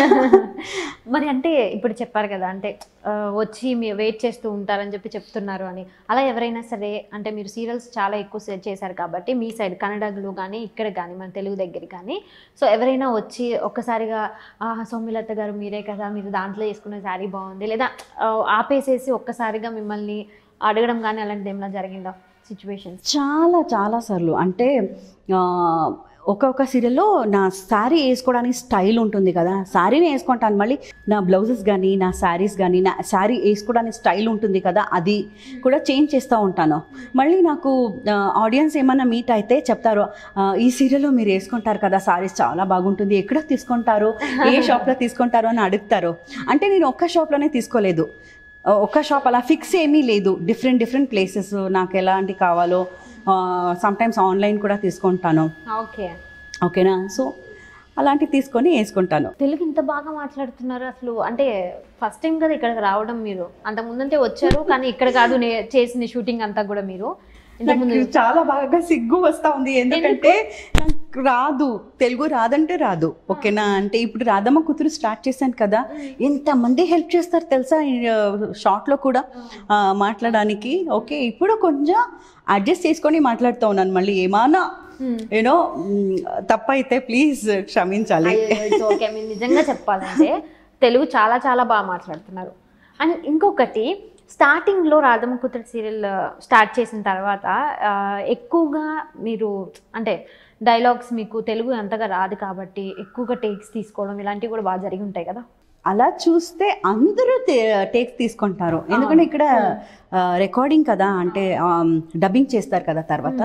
మరి అంటే ఇప్పుడు చెప్పారు కదా అంటే ఆ, వచ్చి మీరు వెయిట్ చేస్తూ ఉంటారని చెప్పి చెప్తున్నారు అని అలా ఎవరైనా సరే అంటే మీరు సీరియల్స్ చాలా ఎక్కువ సే- చేశారు కాబట్టి మీ సైడ్ కన్నడలో కానీ ఇక్కడ కానీ మన తెలుగు దగ్గర కానీ సో ఎవరైనా వచ్చి ఒక్కసారిగా "ఆహా, సౌమ్యలత గారు మీరే కదా మీరు దాంట్లో వేసుకున్న శారీ బాగుంది లేదా ఆ, ఆపేసేసి ఒక్కసారిగా మిమ్మల్ని అడగడం కానీ అలాంటిది ఏమైనా జరిగిందా సిచ్యువేషన్స్ చాలా చాలా సార్లు అంటే ఆ, ఒక్కొక్క సీరియల్లో నా శారీ వేసుకోవడానికి స్టైల్ ఉంటుంది కదా శారీని వేసుకుంటాను మళ్ళీ నా బ్లౌజెస్ కానీ నా శారీస్ కానీ నా శారీ వేసుకోవడానికి స్టైల్ ఉంటుంది కదా అది కూడా చేంజ్ చేస్తూ ఉంటాను మళ్ళీ నాకు ఆడియన్స్ ఏమన్నా మీట్ అయితే చెప్తారు "ఆ, ఈ సీరియల్లో మీరు వేసుకుంటారు కదా శారీస్ చాలా బాగుంటుంది ఎక్కడ తీసుకుంటారు ఏ షాప్లో తీసుకుంటారు అని అడుగుతారు అంటే నేను ఒక్క షాప్లోనే తీసుకోలేదు ఒక్క షాప్ అలా ఫిక్స్ ఏమీ లేదు డిఫరెంట్ డిఫరెంట్ ప్లేసెస్ నాకు ఎలాంటి కావాలో సమ్టైమ్స్ ఆన్లైన్ కూడా తీసుకుంటాను ఓకే ఓకేనా సో అలాంటివి తీసుకొని వేసుకుంటాను తెలుగు ఇంత బాగా మాట్లాడుతున్నారు అసలు అంటే ఫస్ట్ టైం కదా ఇక్కడికి రావడం మీరు అంత ముందంటే వచ్చారు కానీ ఇక్కడ కాదు నే- చేసిన షూటింగ్ అంతా కూడా మీరు ఇంతకుముందు నాకు చాలా బాగా సిగ్గు వస్తా ఉంది ఎందుకంటే నాకు రాదు తెలుగు రాదంటే రాదు ఓకేనా అంటే ఇప్పుడు రాధమ్మ కూతురు స్టార్ట్ చేశాను కదా ఎంతమంది హెల్ప్ చేస్తారు తెలుసా షార్ట్లో కూడా ఆ, మాట్లాడడానికి ఓకే ఇప్పుడు కొంచెం అడ్జస్ట్ చేసుకొని మాట్లాడుతూ ఉన్నాను మళ్ళీ ఏమైనా యూనో తప్పైతే ప్లీజ్ క్షమించాలి ఓకే మీరు నిజంగా చెప్పాలంటే తెలుగు చాలా చాలా బాగా మాట్లాడుతున్నారు అండ్ ఇంకొకటి స్టార్టింగ్లో రాధమ్మ కూతురు సీరియల్ స్టార్ట్ చేసిన తర్వాత ఆ, ఎక్కువగా మీరు అంటే డైలాగ్స్ మీకు తెలుగు అంతగా రాదు కాబట్టి ఎక్కువగా టేక్స్ తీసుకోవడం ఇలాంటివి కూడా బాగా జరిగి ఉంటాయి కదా అలా చూస్తే అందరూ టేక్స్ తీసుకుంటారు ఎందుకంటే ఇక్కడ రికార్డింగ్ కదా అంటే డబ్బింగ్ చేస్తారు కదా తర్వాత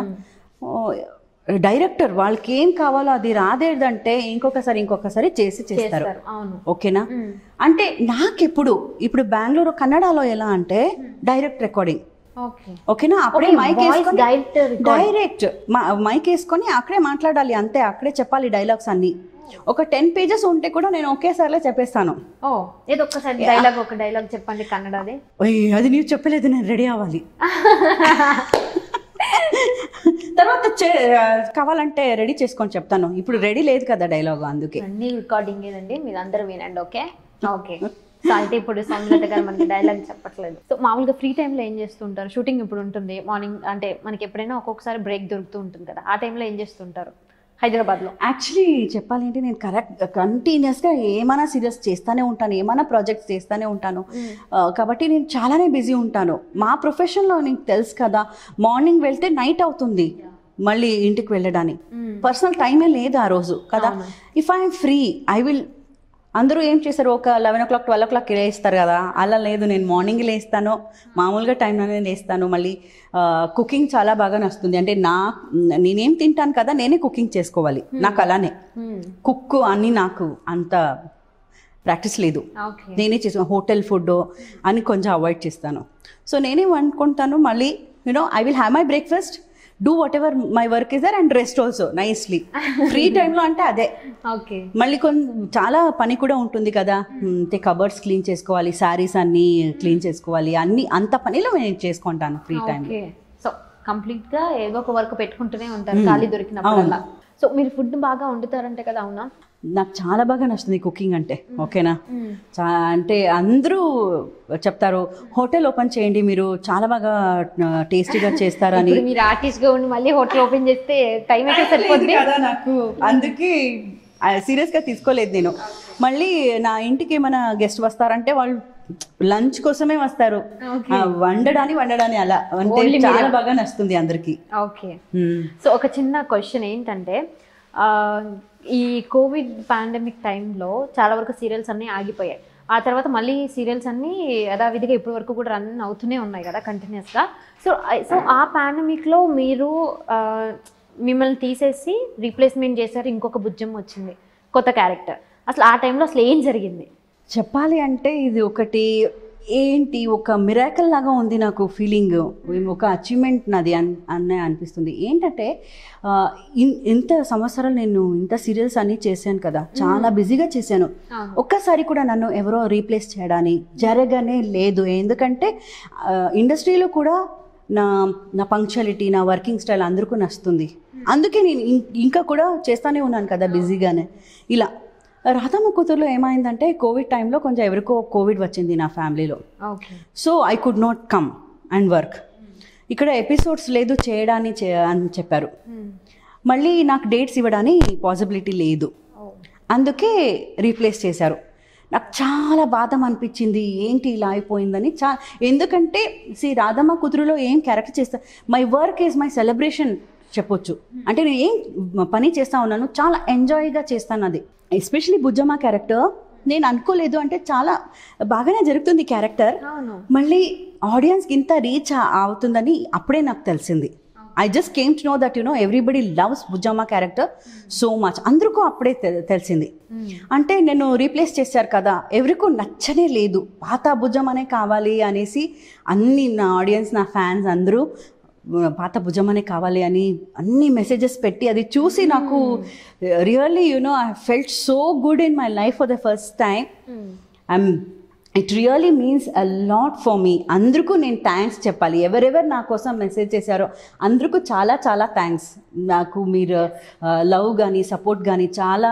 డైరెక్టర్ వాళ్ళకి ఏం కావాలో అది రాదేదంటే ఇంకొకసారి ఇంకొకసారి చేసి చేస్తారు చేస్తారు అవును ఓకేనా మ్మ్. అంటే నాకెప్పుడు ఇప్పుడు బెంగళూరు కన్నడలో ఎలా అంటే డైరెక్ట్ రికార్డింగ్ ఓకే ఓకేనా అప్పుడే Okay, మైక్ voice వేసుకొని direct record. డైరెక్ట్ మైక్ వేసుకొని అక్కడే మాట్లాడాలి అంతే అక్కడే చెప్పాలి డైలాగ్స్ అన్ని ఒక టెన్ పేజెస్ ఉంటే కూడా నేను ఒకేసారిలో చెప్పేస్తాను ఓ ఏదో ఒక్కసారి డైలాగ్ ఒక డైలాగ్ చెప్పండి కన్నడది ఓయ్ అది నీవు చెప్పలేదు నేను రెడీ అవ్వాలి తర్వాత చే- కావాలంటే రెడీ చేసుకొని చెప్తాను ఇప్పుడు రెడీ లేదు కదా డైలాగ్ అందుకే అన్ని రికార్డింగ్ ఏదండి మీరు అందరూ వినండి ఓకే ఓకే సో అయితే ఇప్పుడు సౌమ్యలత గారు మనకి డైలాగ్ చెప్పట్లేదు సో మామూలుగా ఫ్రీ టైంలో ఏం చేస్తుంటారు షూటింగ్ ఇప్పుడు ఉంటుంది మార్నింగ్ అంటే మనకి ఎప్పుడైనా ఒక్కొక్కసారి బ్రేక్ దొరుకుతూ ఉంటుంది కదా ఆ టైంలో ఏం చేస్తుంటారు హైదరాబాద్లో యాక్చువల్లీ చెప్పాలంటే నేను కరెక్ట్ కంటిన్యూస్గా ఏమైనా సీరియస్ చేస్తూనే ఉంటాను ఏమైనా ప్రాజెక్ట్స్ చేస్తూనే ఉంటాను ఆ, కాబట్టి నేను చాలానే బిజీ ఉంటాను మా ప్రొఫెషన్లో నీకు తెలుసు కదా మార్నింగ్ వెళ్తే నైట్ అవుతుంది మళ్ళీ ఇంటికి వెళ్ళడానికి పర్సనల్ టైమే లేదు ఆ రోజు కదా అవును. If I'm free I will అందరూ ఏం చేస్తారు ఒక eleven o'clock twelve o'clock లేస్తారు కదా అలా లేదు నేను మార్నింగ్ లేస్తాను మామూలుగా టైంలోనే లేస్తాను మళ్ళీ కుకింగ్ చాలా బాగా నస్తుంది అంటే నా నేనేం తింటాను కదా నేనే కుకింగ్ చేసుకోవాలి నాకు అలానే కుక్ అని నాకు అంత ప్రాక్టీస్ లేదు ఓకే నేనే చేసాను హోటల్ ఫుడ్ అని కొంచెం అవాయిడ్ చేస్తాను సో నేనే వండుకుంటాను మళ్ళీ you know I will have my breakfast do whatever my work is there and rest also nicely free టైంలో అంటే అదే ఓకే మళ్ళీ కొన్ని చాలా పని కూడా ఉంటుంది కదా అంటే కబర్డ్స్ క్లీన్ చేసుకోవాలి శారీస్ అన్నీ క్లీన్ చేసుకోవాలి అన్ని అంత పనిలో నేను చేసుకుంటాను free time okay so complete గా ఏదో ఒక వర్క్ పెట్టుకుంటూనే ఉంటారు ఖాళీ దొరికినప్పుడల్లా సో మీరు ఫుడ్ బాగా వండుతారంటే కదా అవునా నాకు చాలా బాగా నచ్చుతుంది కుకింగ్ అంటే ఓకేనా చా అంటే అందరూ చెప్తారు హోటల్ ఓపెన్ చేయండి మీరు చాలా బాగా టేస్టీగా చేస్తారని ఇప్పుడు మీరు ఆర్టిస్ట్ గా ఉండి మళ్ళీ హోటల్ ఓపెన్ చేస్తే టైం అయితే సరిపోద్ది కదా నాకు అందుకే సీరియస్గా తీసుకోలేదు నేను మళ్ళీ నా ఇంటికి ఏమైనా గెస్ట్ వస్తారంటే వాళ్ళు లంచ్ కోసమే వస్తారు Okay. ఆ, వండడాని వండడాని అలా అంటే Only చాలా మీరే. బాగా నచ్చుతుంది అందరికి ఓకే సో ఒక చిన్న క్వశ్చన్ ఏంటంటే ఆ, ఈ కోవిడ్ పాండమిక్ టైంలో చాలా వరకు సీరియల్స్ అన్నీ ఆగిపోయాయి ఆ తర్వాత మళ్ళీ సీరియల్స్ అన్నీ యథావిధిగా ఇప్పటి వరకు కూడా రన్ అవుతూనే ఉన్నాయి కదా కంటిన్యూస్గా సో సో ఆ పాండమిక్లో మీరు ఆ, మిమ్మల్ని తీసేసి రీప్లేస్మెంట్ చేశారు ఇంకొక భుజం వచ్చింది కొత్త క్యారెక్టర్ అసలు ఆ టైంలో అసలు ఏం జరిగింది చెప్పాలి అంటే ఇది ఒకటి ఏంటి ఒక మిరాకల్ లాగా ఉంది నాకు ఫీలింగ్ ఒక అచీవ్మెంట్ నాది అన్ అనే అనిపిస్తుంది ఏంటంటే ఆ, ఇన్- ఇంత సంవత్సరాలు నేను ఇంత సీరియల్స్ అన్నీ చేశాను కదా చాలా బిజీగా చేశాను అవును. ఒక్కసారి కూడా నన్ను ఎవరో రీప్లేస్ చేయడాని జరగనే లేదు ఎందుకంటే ఇండస్ట్రీలో కూడా నా నా పంక్చువాలిటీ నా వర్కింగ్ స్టైల్ అందరికీ నచ్చుతుంది అందుకే నేను ఇం- ఇంకా కూడా చేస్తానే ఉన్నాను కదా బిజీగానే ఇలా రాధమ్మ కూతురులో ఏమైందంటే కోవిడ్ టైంలో కొంచెం ఎవరికో కోవిడ్ వచ్చింది నా ఫ్యామిలీలో okay so I could not come and work ఇక్కడ ఎపిసోడ్స్ లేదు చేయడానికి చే- అని చెప్పారు మళ్ళీ నాకు డేట్స్ ఇవ్వడానికి పాసిబిలిటీ లేదు అందుకే రీప్లేస్ చేశారు నాకు చాలా బాధం అనిపించింది ఏంటి ఇలా అయిపోయిందని చా ఎందుకంటే సి రాధమ్మ కుదురులో ఏం క్యారెక్టర్ చేస్తా my work is my celebration చెప్పొచ్చు అంటే నేను ఏం పని చేస్తా ఉన్నాను చాలా ఎంజాయ్గా చేస్తాను అది ఎస్పెషలీ బుజ్జమ్మ క్యారెక్టర్ నేను అనుకోలేదు అంటే చాలా బాగానే జరుగుతుంది క్యారెక్టర్ అవును మళ్ళీ ఆడియన్స్కి ఇంత రీచ్ అవుతుందని అప్పుడే నాకు తెలిసింది I just came to know that you know everybody loves Bujjamma character so much అందరికీ అప్పుడే తె- తెలిసింది అంటే నేను రీప్లేస్ చేశారు కదా ఎవరికూ నచ్చనే లేదు పాత భుజమనే కావాలి అనేసి అన్ని నా ఆడియన్స్ నా ఫ్యాన్స్ అందరూ "ఆ, పాత భుజమనే కావాలి అని అన్ని మెసేజెస్ పెట్టి అది చూసి నాకు really you know I felt so good in my life for the first time I'm it really means a lot for me అందరికీ నేను థ్యాంక్స్ చెప్పాలి ఎవరెవరు నా కోసం మెసేజ్ చేశారో అందరికీ చాలా చాలా థ్యాంక్స్ నాకు మీరు లవ్ కానీ సపోర్ట్ కానీ చాలా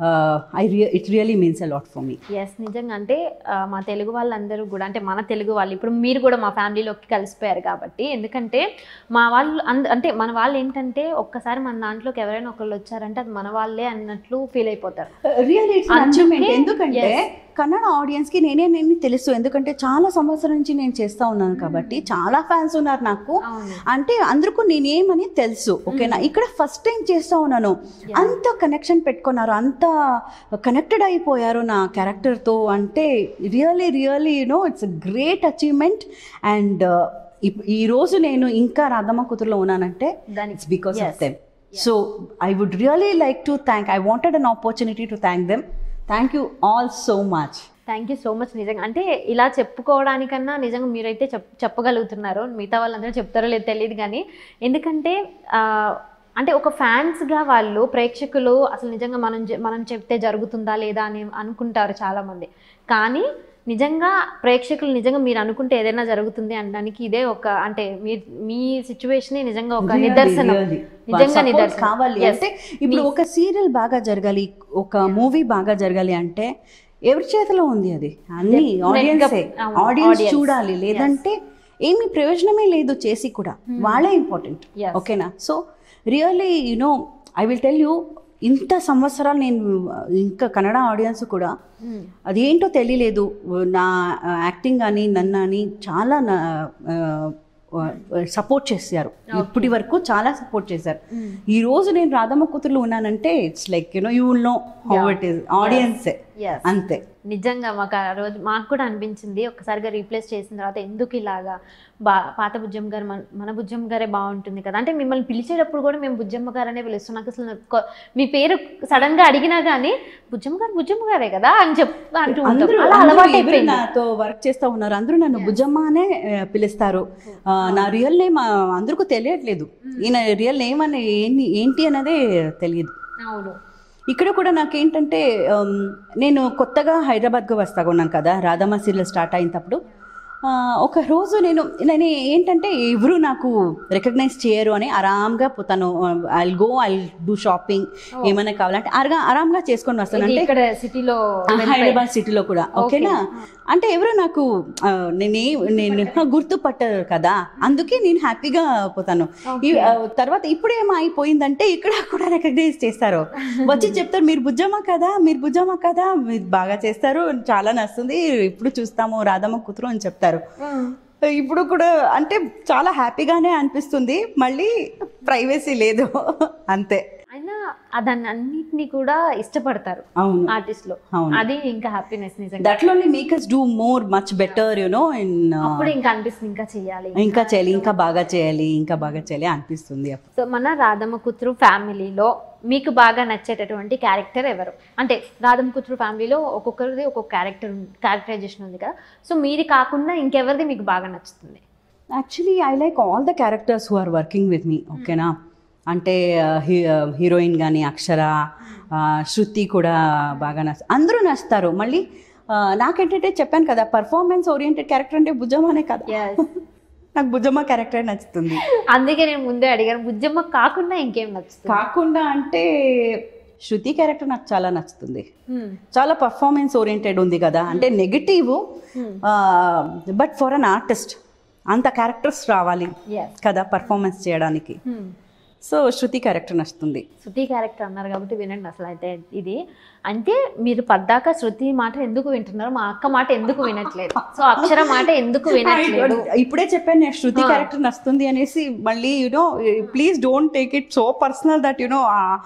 ఐ రియ it really means a lot for me yes నిజంగా అంటే ఆ, మా తెలుగు వాళ్ళందరూ కూడా అంటే మన తెలుగు వాళ్ళు ఇప్పుడు మీరు కూడా మా ఫ్యామిలీలోకి కలిసిపోయారు కాబట్టి ఎందుకంటే మా వాళ్ళు అంద అంటే మన వాళ్ళు ఏంటంటే ఒక్కసారి మన దాంట్లోకి ఎవరైనా ఒకళ్ళు వచ్చారంటే అది మన వాళ్ళే అన్నట్లు ఫీల్ అయిపోతారు రియల్ ఇట్స్ అందుకే- అచీవ్మెంట్ ఎందుకంటే yes. కన్నడ ఆడియన్స్ కి నేనే నేను తెలుసు ఎందుకంటే చాలా సంవత్సరం నుంచి నేను చేస్తా ఉన్నాను కాబట్టి చాలా ఫ్యాన్స్ ఉన్నారు నాకు అవును అంటే అందరికీ నేనేమని తెలుసు ఓకేనా ఇక్కడ ఫస్ట్ టైం చేస్తా ఉన్నాను అంత కనెక్షన్ పెట్టుకున్నారు అంత కనెక్టెడ్ అయిపోయారు నా క్యారెక్టర్తో అంటే really really you know it's great achievement and ఈ రోజు నేను ఇంకా రాధమ్మ కూతురులో ఉన్నానంటే దానికి it's because of Yes. Them so I would really like to thank I wanted an opportunity to thank them thank you all so much thank you so much నిజంగా అంటే ఇలా చెప్పుకోవడానికన్నా నిజంగా మీరైతే చెప్ చెప్పగలుగుతున్నారు మిగతా వాళ్ళందరూ చెప్తారో లేదో తెలియదు కానీ ఎందుకంటే ఆ, అంటే ఒక ఫ్యాన్స్గా వాళ్ళు ప్రేక్షకులు అసలు నిజంగా మనం చె- మనం చెప్తే జరుగుతుందా లేదా అని అనుకుంటారు చాలామంది కానీ నిజంగా ప్రేక్షకులు నిజంగా మీరు అనుకుంటే ఏదైనా జరుగుతుంది అనడానికి ఇదే ఒక అంటే మీ మీ సిచ్యువేషన్ నిజంగా ఒక Really, నిదర్శనం really. నిజంగా Support నిదర్శనం కావాలి Yes. అంటే ఇప్పుడు ఒక సీరియల్ బాగా జరగాలి ఒక మూవీ బాగా జరగాలి అంటే ఎవరి చేతిలో ఉంది అది అన్ని Definitely గా- ఆడియన్స్ అవును, ఆడియన్స్ audience. చూడాలి లేదంటే ఏమి ప్రయోజనమే లేదు చేసి కూడా వాళ్ళే ఇంపార్టెంట్ Yes. ఓకేనా so really you know I will tell you ఇంత సంవత్సరాలు నేను ఇంకా కన్నడ ఆడియన్స్ కూడా Mm. అదేంటో తెలియలేదు నా యాక్టింగ్ కానీ నన్ను అని చాలా సపోర్ట్ చేశారు ఇప్పటి వరకు చాలా సపోర్ట్ చేశారు Mm. ఈ రోజు నేను రాధమ్మ కూతురులో ఉన్నానంటే it's like you know you will know how it is ఆడియన్సే Yes. అంతే నిజంగా మాకు ఆ రోజు మాకు కూడా అనిపించింది ఒక్కసారిగా రీప్లేస్ చేసిన తర్వాత ఎందుకు ఇలాగా బా పాత బుజ్జమ్మ గారు మన మన బుజ్జమ్మ గారే బాగుంటుంది కదా అంటే మిమ్మల్ని పిలిచేటప్పుడు కూడా మేము బుజ్జమ్మ గారు అనే పిలుస్తాం నాకు అసలు కొ- మీ పేరు సడన్ గా అడిగినా కానీ బుజ్జమ్మ గారు బుజ్జమ్మ గారే కదా అని చెప్ అంటూ ఉంటాం అందరూ అలా అందరూ అలవాటు ఎవరు అయిపోయింది నాతో వర్క్ చేస్తూ ఉన్నారు అందరూ నన్ను బుజ్జమ్మ అనే ఆ, పిలుస్తారు ఆ, నా రియల్ నేమ్ అందరికీ తెలియట్లేదు ఈయన రియల్ నేమ్ అని ఏంటి ఏంటి అన్నదే తెలియదు అవును ఇక్కడ కూడా నాకేంటంటే ఉమ్, నేను కొత్తగా హైదరాబాద్గా వస్తా ఉన్నాను కదా రాధమ్మ సీరియల్ స్టార్ట్ అయినప్పుడు ఆ, ఒక రోజు నేను నేను ఏంటంటే ఎవరు నాకు రికగ్నైజ్ చేయరు అని ఆరామ్గా పోతాను I go I do shopping ఏమైనా కావాలంటే అరగా ఆరామ్గా చేసుకొని వస్తాను ఇది అంటే ఇక్కడ సిటీలో హైదరాబాద్ సిటీలో కూడా ఓకేనా అంటే ఎవరు నాకు ఆ, నేనే నేను గుర్తుపట్టారు కదా అందుకే నేను హ్యాపీగా పోతాను ఈ, ఆ, తర్వాత ఇప్పుడు ఏమైపోయిందంటే ఇక్కడ కూడా రికగ్నైజ్ చేస్తారు వచ్చి చెప్తారు మీరు బుజ్జమ్మ కదా మీరు బుజ్జమ్మ కదా మీరు బాగా చేస్తారు చాలా నస్తుంది ఇప్పుడు చూస్తాము రాధమ్మ కూతురు అని చెప్తారు ఇప్పుడు కూడా అంటే చాలా హ్యాపీగానే అనిపిస్తుంది మళ్ళీ ప్రైవసీ లేదు అంతే అయినా దాన్ని అన్నిటినీ కూడా ఇష్టపడతారు అవును ఆర్టిస్ట్ లో అవును. అది ఇంకా హ్యాపీనెస్ నిజంగా that only make us do more much better you know in అప్పుడు ఇంకా అనిపిస్తుంది ఇంకా చెయ్యాలి ఇంకా చేయాలి ఇంకా బాగా చేయాలి ఇంకా బాగా చేయాలి అనిపిస్తుంది అప్పుడు సో మన రాధమ్మ కూతురు ఫ్యామిలీలో మీకు బాగా నచ్చేటటువంటి క్యారెక్టర్ ఎవరు అంటే రాధమ్మ కూతురు ఫ్యామిలీలో ఒక్కొక్కరిది ఒక్కొక్క క్యారెక్టర్ క్యారెక్టరైజేషన్ ఉంది కదా సో మీది కాకుండా ఇంకెవరిది మీకు బాగా నచ్చుతుంది actually I like all the characters who are working with me ఓకేనా అంటే హీరోయిన్ కానీ అక్షర ఆ, శృతి కూడా బాగా నచ్చ అందరూ నచ్చుతారు మళ్ళీ ఆ, నాకేంటంటే చెప్పాను కదా పర్ఫార్మెన్స్ ఓరియంటెడ్ క్యారెక్టర్ అంటే బుజ్జమ్మనే కదా నాకు బుజ్జమ్మ క్యారెక్టర్ నచ్చుతుంది అందుకే నేను ముందే అడిగాను బుజ్జమ్మ కాకుండా ఇంకేం నచ్చుతుంది కాకుండా అంటే శృతి క్యారెక్టర్ నాకు చాలా నచ్చుతుంది Hmm. చాలా పర్ఫార్మెన్స్ ఓరియంటెడ్ ఉంది కదా అంటే negative Hmm. But for an artist అంత క్యారెక్టర్స్ రావాలి Yes. కదా పర్ఫార్మెన్స్ చేయడానికి Hmm. సో శృతి క్యారెక్టర్ నచ్చుతుంది శృతి క్యారెక్టర్ అన్నారు కాబట్టి వినండి అసలు అయితే ఇది అంటే మీరు పద్దాక శృతి మాట ఎందుకు వింటున్నారు మా అక్క మాట ఎందుకు వినట్లేదు సో అక్షర మాట ఎందుకు వినట్లేదు ఇప్పుడే చెప్పాను నేను శృతి Ah. క్యారెక్టర్ నచ్చుతుంది అనేసి మళ్ళీ you know please don't take it so personal that you know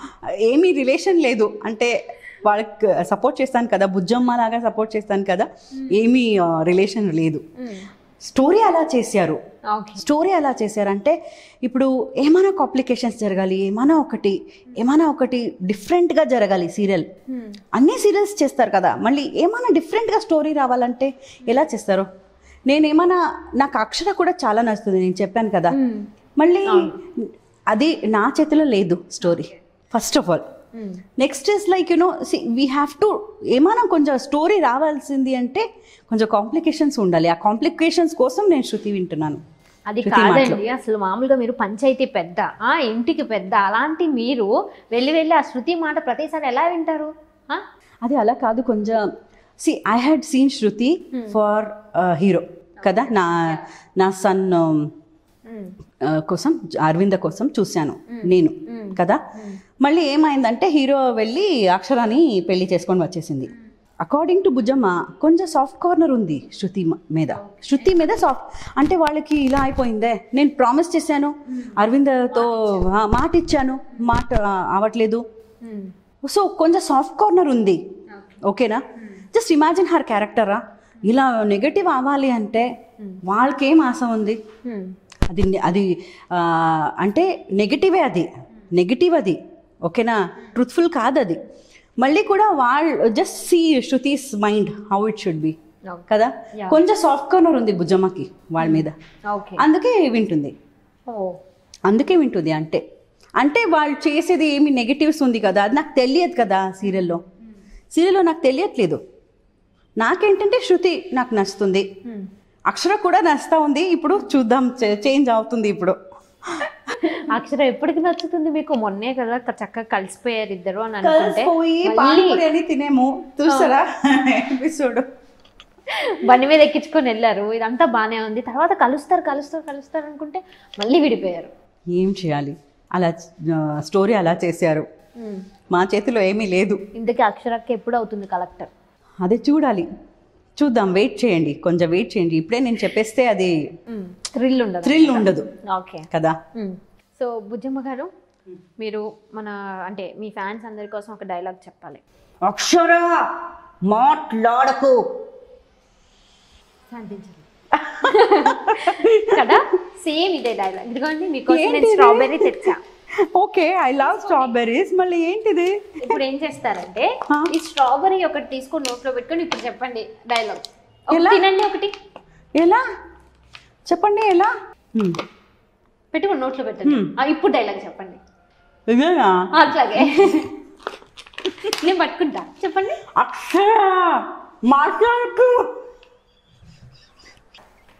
ఏమీ రిలేషన్ లేదు అంటే వాళ్ళకి సపోర్ట్ చేస్తాను కదా బుజ్జమ్మ లాగా సపోర్ట్ చేస్తాను కదా ఏమీ రిలేషన్ లేదు స్టోరీ అలా చేశారు ఓకే స్టోరీ ఎలా చేశారంటే ఇప్పుడు ఏమైనా కాంప్లికేషన్స్ జరగాలి ఏమైనా ఒకటి ఏమైనా ఒకటి డిఫరెంట్గా జరగాలి సీరియల్ అన్ని సీరియల్స్ చేస్తారు కదా మళ్ళీ ఏమైనా డిఫరెంట్గా స్టోరీ రావాలంటే ఎలా చేస్తారు నేను ఏమైనా నాకు అక్షర కూడా చాలా నచ్చుతుంది నేను చెప్పాను కదా మళ్ళీ అది నా చేతిలో లేదు story first of all next is like you know see we have to ఏమైనా కొంచెం స్టోరీ రావాల్సింది అంటే కొంచెం కాంప్లికేషన్స్ ఉండాలి ఆ కాంప్లికేషన్స్ కోసం నేను శృతి వింటున్నాను అది శృతి మాటలు. కాదండి అసలు మామూలుగా మీరు పంచాయతీ పెద్ద ఆ ఇంటికి పెద్ద అలాంటి మీరు వెళ్ళి వెళ్ళి ఆ శృతి మాట ప్రతిసారి ఎలా వింటారు ఆ? అది అలా కాదు కొంచెం see I had seen Shruti for hero కదా నా నా సన్ మ్మ్. కోసం అరవింద కోసం చూశాను నేను కదా మళ్ళీ ఏమైందంటే హీరో వెళ్ళి అక్షరాని పెళ్లి చేసుకొని వచ్చేసింది అకార్డింగ్ టు బుజ్జమ్మ కొంచెం సాఫ్ట్ కార్నర్ ఉంది శృతి మ- మీద శృతి మీద సాఫ్ట్ అంటే వాళ్ళకి ఇలా అయిపోయిందే నేను ప్రామిస్ చేశాను అరవిందతో ఆ, మాట ఇచ్చాను మాట ఆ, అవ్వట్లేదు మ్మ్. సో కొంచెం సాఫ్ట్ కార్నర్ ఉంది ఓకేనా జస్ట్ ఇమాజిన్ హర్ క్యారెక్టరా ఇలా నెగటివ్ అవ్వాలి అంటే వాళ్ళకి ఏం ఆశ ఉంది మ్మ్. అది అది ఆ, అంటే నెగటివే అది నెగటివ్ అది ఓకేనా ట్రూత్ఫుల్ కాదు అది మళ్ళీ కూడా వాళ్ళు just see Shruti's mind how it should be okay. కదా Yeah. కొంచెం సాఫ్ట్ కార్నర్ ఉంది బుజ్జమ్మకి వాళ్ళ మీద ఓకే అందుకే వింటుంది ఓ అందుకే వింటుంది అంటే అంటే వాళ్ళు చేసేది ఏమి నెగిటివ్స్ ఉంది కదా అది నాకు తెలియదు కదా సీరియల్లో సీరియల్లో నాకు తెలియట్లేదు నాకేంటంటే శృతి నాకు నచ్చుతుంది మ్మ్. అక్షర కూడా నచ్చుతా ఉంది ఇప్పుడు చూద్దాం చేంజ్ అవుతుంది ఇప్పుడు అక్షర ఎప్పటికి నచ్చుతుంది మీకు మొన్నే కదా క- చక్కగా కలిసిపోయారు ఇద్దరు అని అనుకుంటే కలిసిపోయి మళ్ళీ పానీపూరి అని తినేము చూసారా ఎపిసోడ్ బండి మీద ఎక్కించుకొని వెళ్ళారు ఇదంతా బానే ఉంది తర్వాత కలుస్తారు కలుస్తారు కలుస్తారు అనుకుంటే మళ్ళీ విడిపోయారు ఏం చేయాలి అలా స్టోరీ అలా చేశారు మా చేతిలో ఏమీ లేదు ఇంతకీ అక్షరకి ఎప్పుడు అవుతుంది కలెక్టర్ అదే చూడాలి చూద్దాం వెయిట్ చేయండి కొంచెం వెయిట్ చేయండి ఇప్పుడే నేను చెప్పేస్తే అది థ్రిల్ ఉండదు థ్రిల్ ఉండదు ఓకే కదా సో బుజ్జమ్మ గారు మీరు మన అంటే మీ ఫ్యాన్స్ అందరి కోసం ఒక డైలాగ్ చెప్పాలి అక్షర మాట్లాడకు శాంతించండి కదా సేమ్ ఇదే డైలాగ్ ఇదిగోండి మీకోసం నేను ఏంటిది? స్ట్రాబెర్రీ తెచ్చా ఓకే ఐ లవ్ స్ట్రాబెర్రీస్ మళ్ళీ ఏంటిది ఇప్పుడు ఏం చేస్తారంటే ఆ. ఈ స్ట్రాబెర్రీ ఒకటి తీసుకొని నోట్లో పెట్టుకొని ఇప్పుడు చెప్పండి డైలాగ్ ఎలా? తినండి ఒకటి ఎలా చెప్పండి ఎలా హ్మ్. పెట్టుకొని నోట్లో పెట్టండి Hmm. ఆ, ఇప్పుడు డైలాగ్ చెప్పండి ఇదేనా ఆ, అట్లాగే నేను పట్టుకుంటా చెప్పండి అక్షర మాట్లాడకు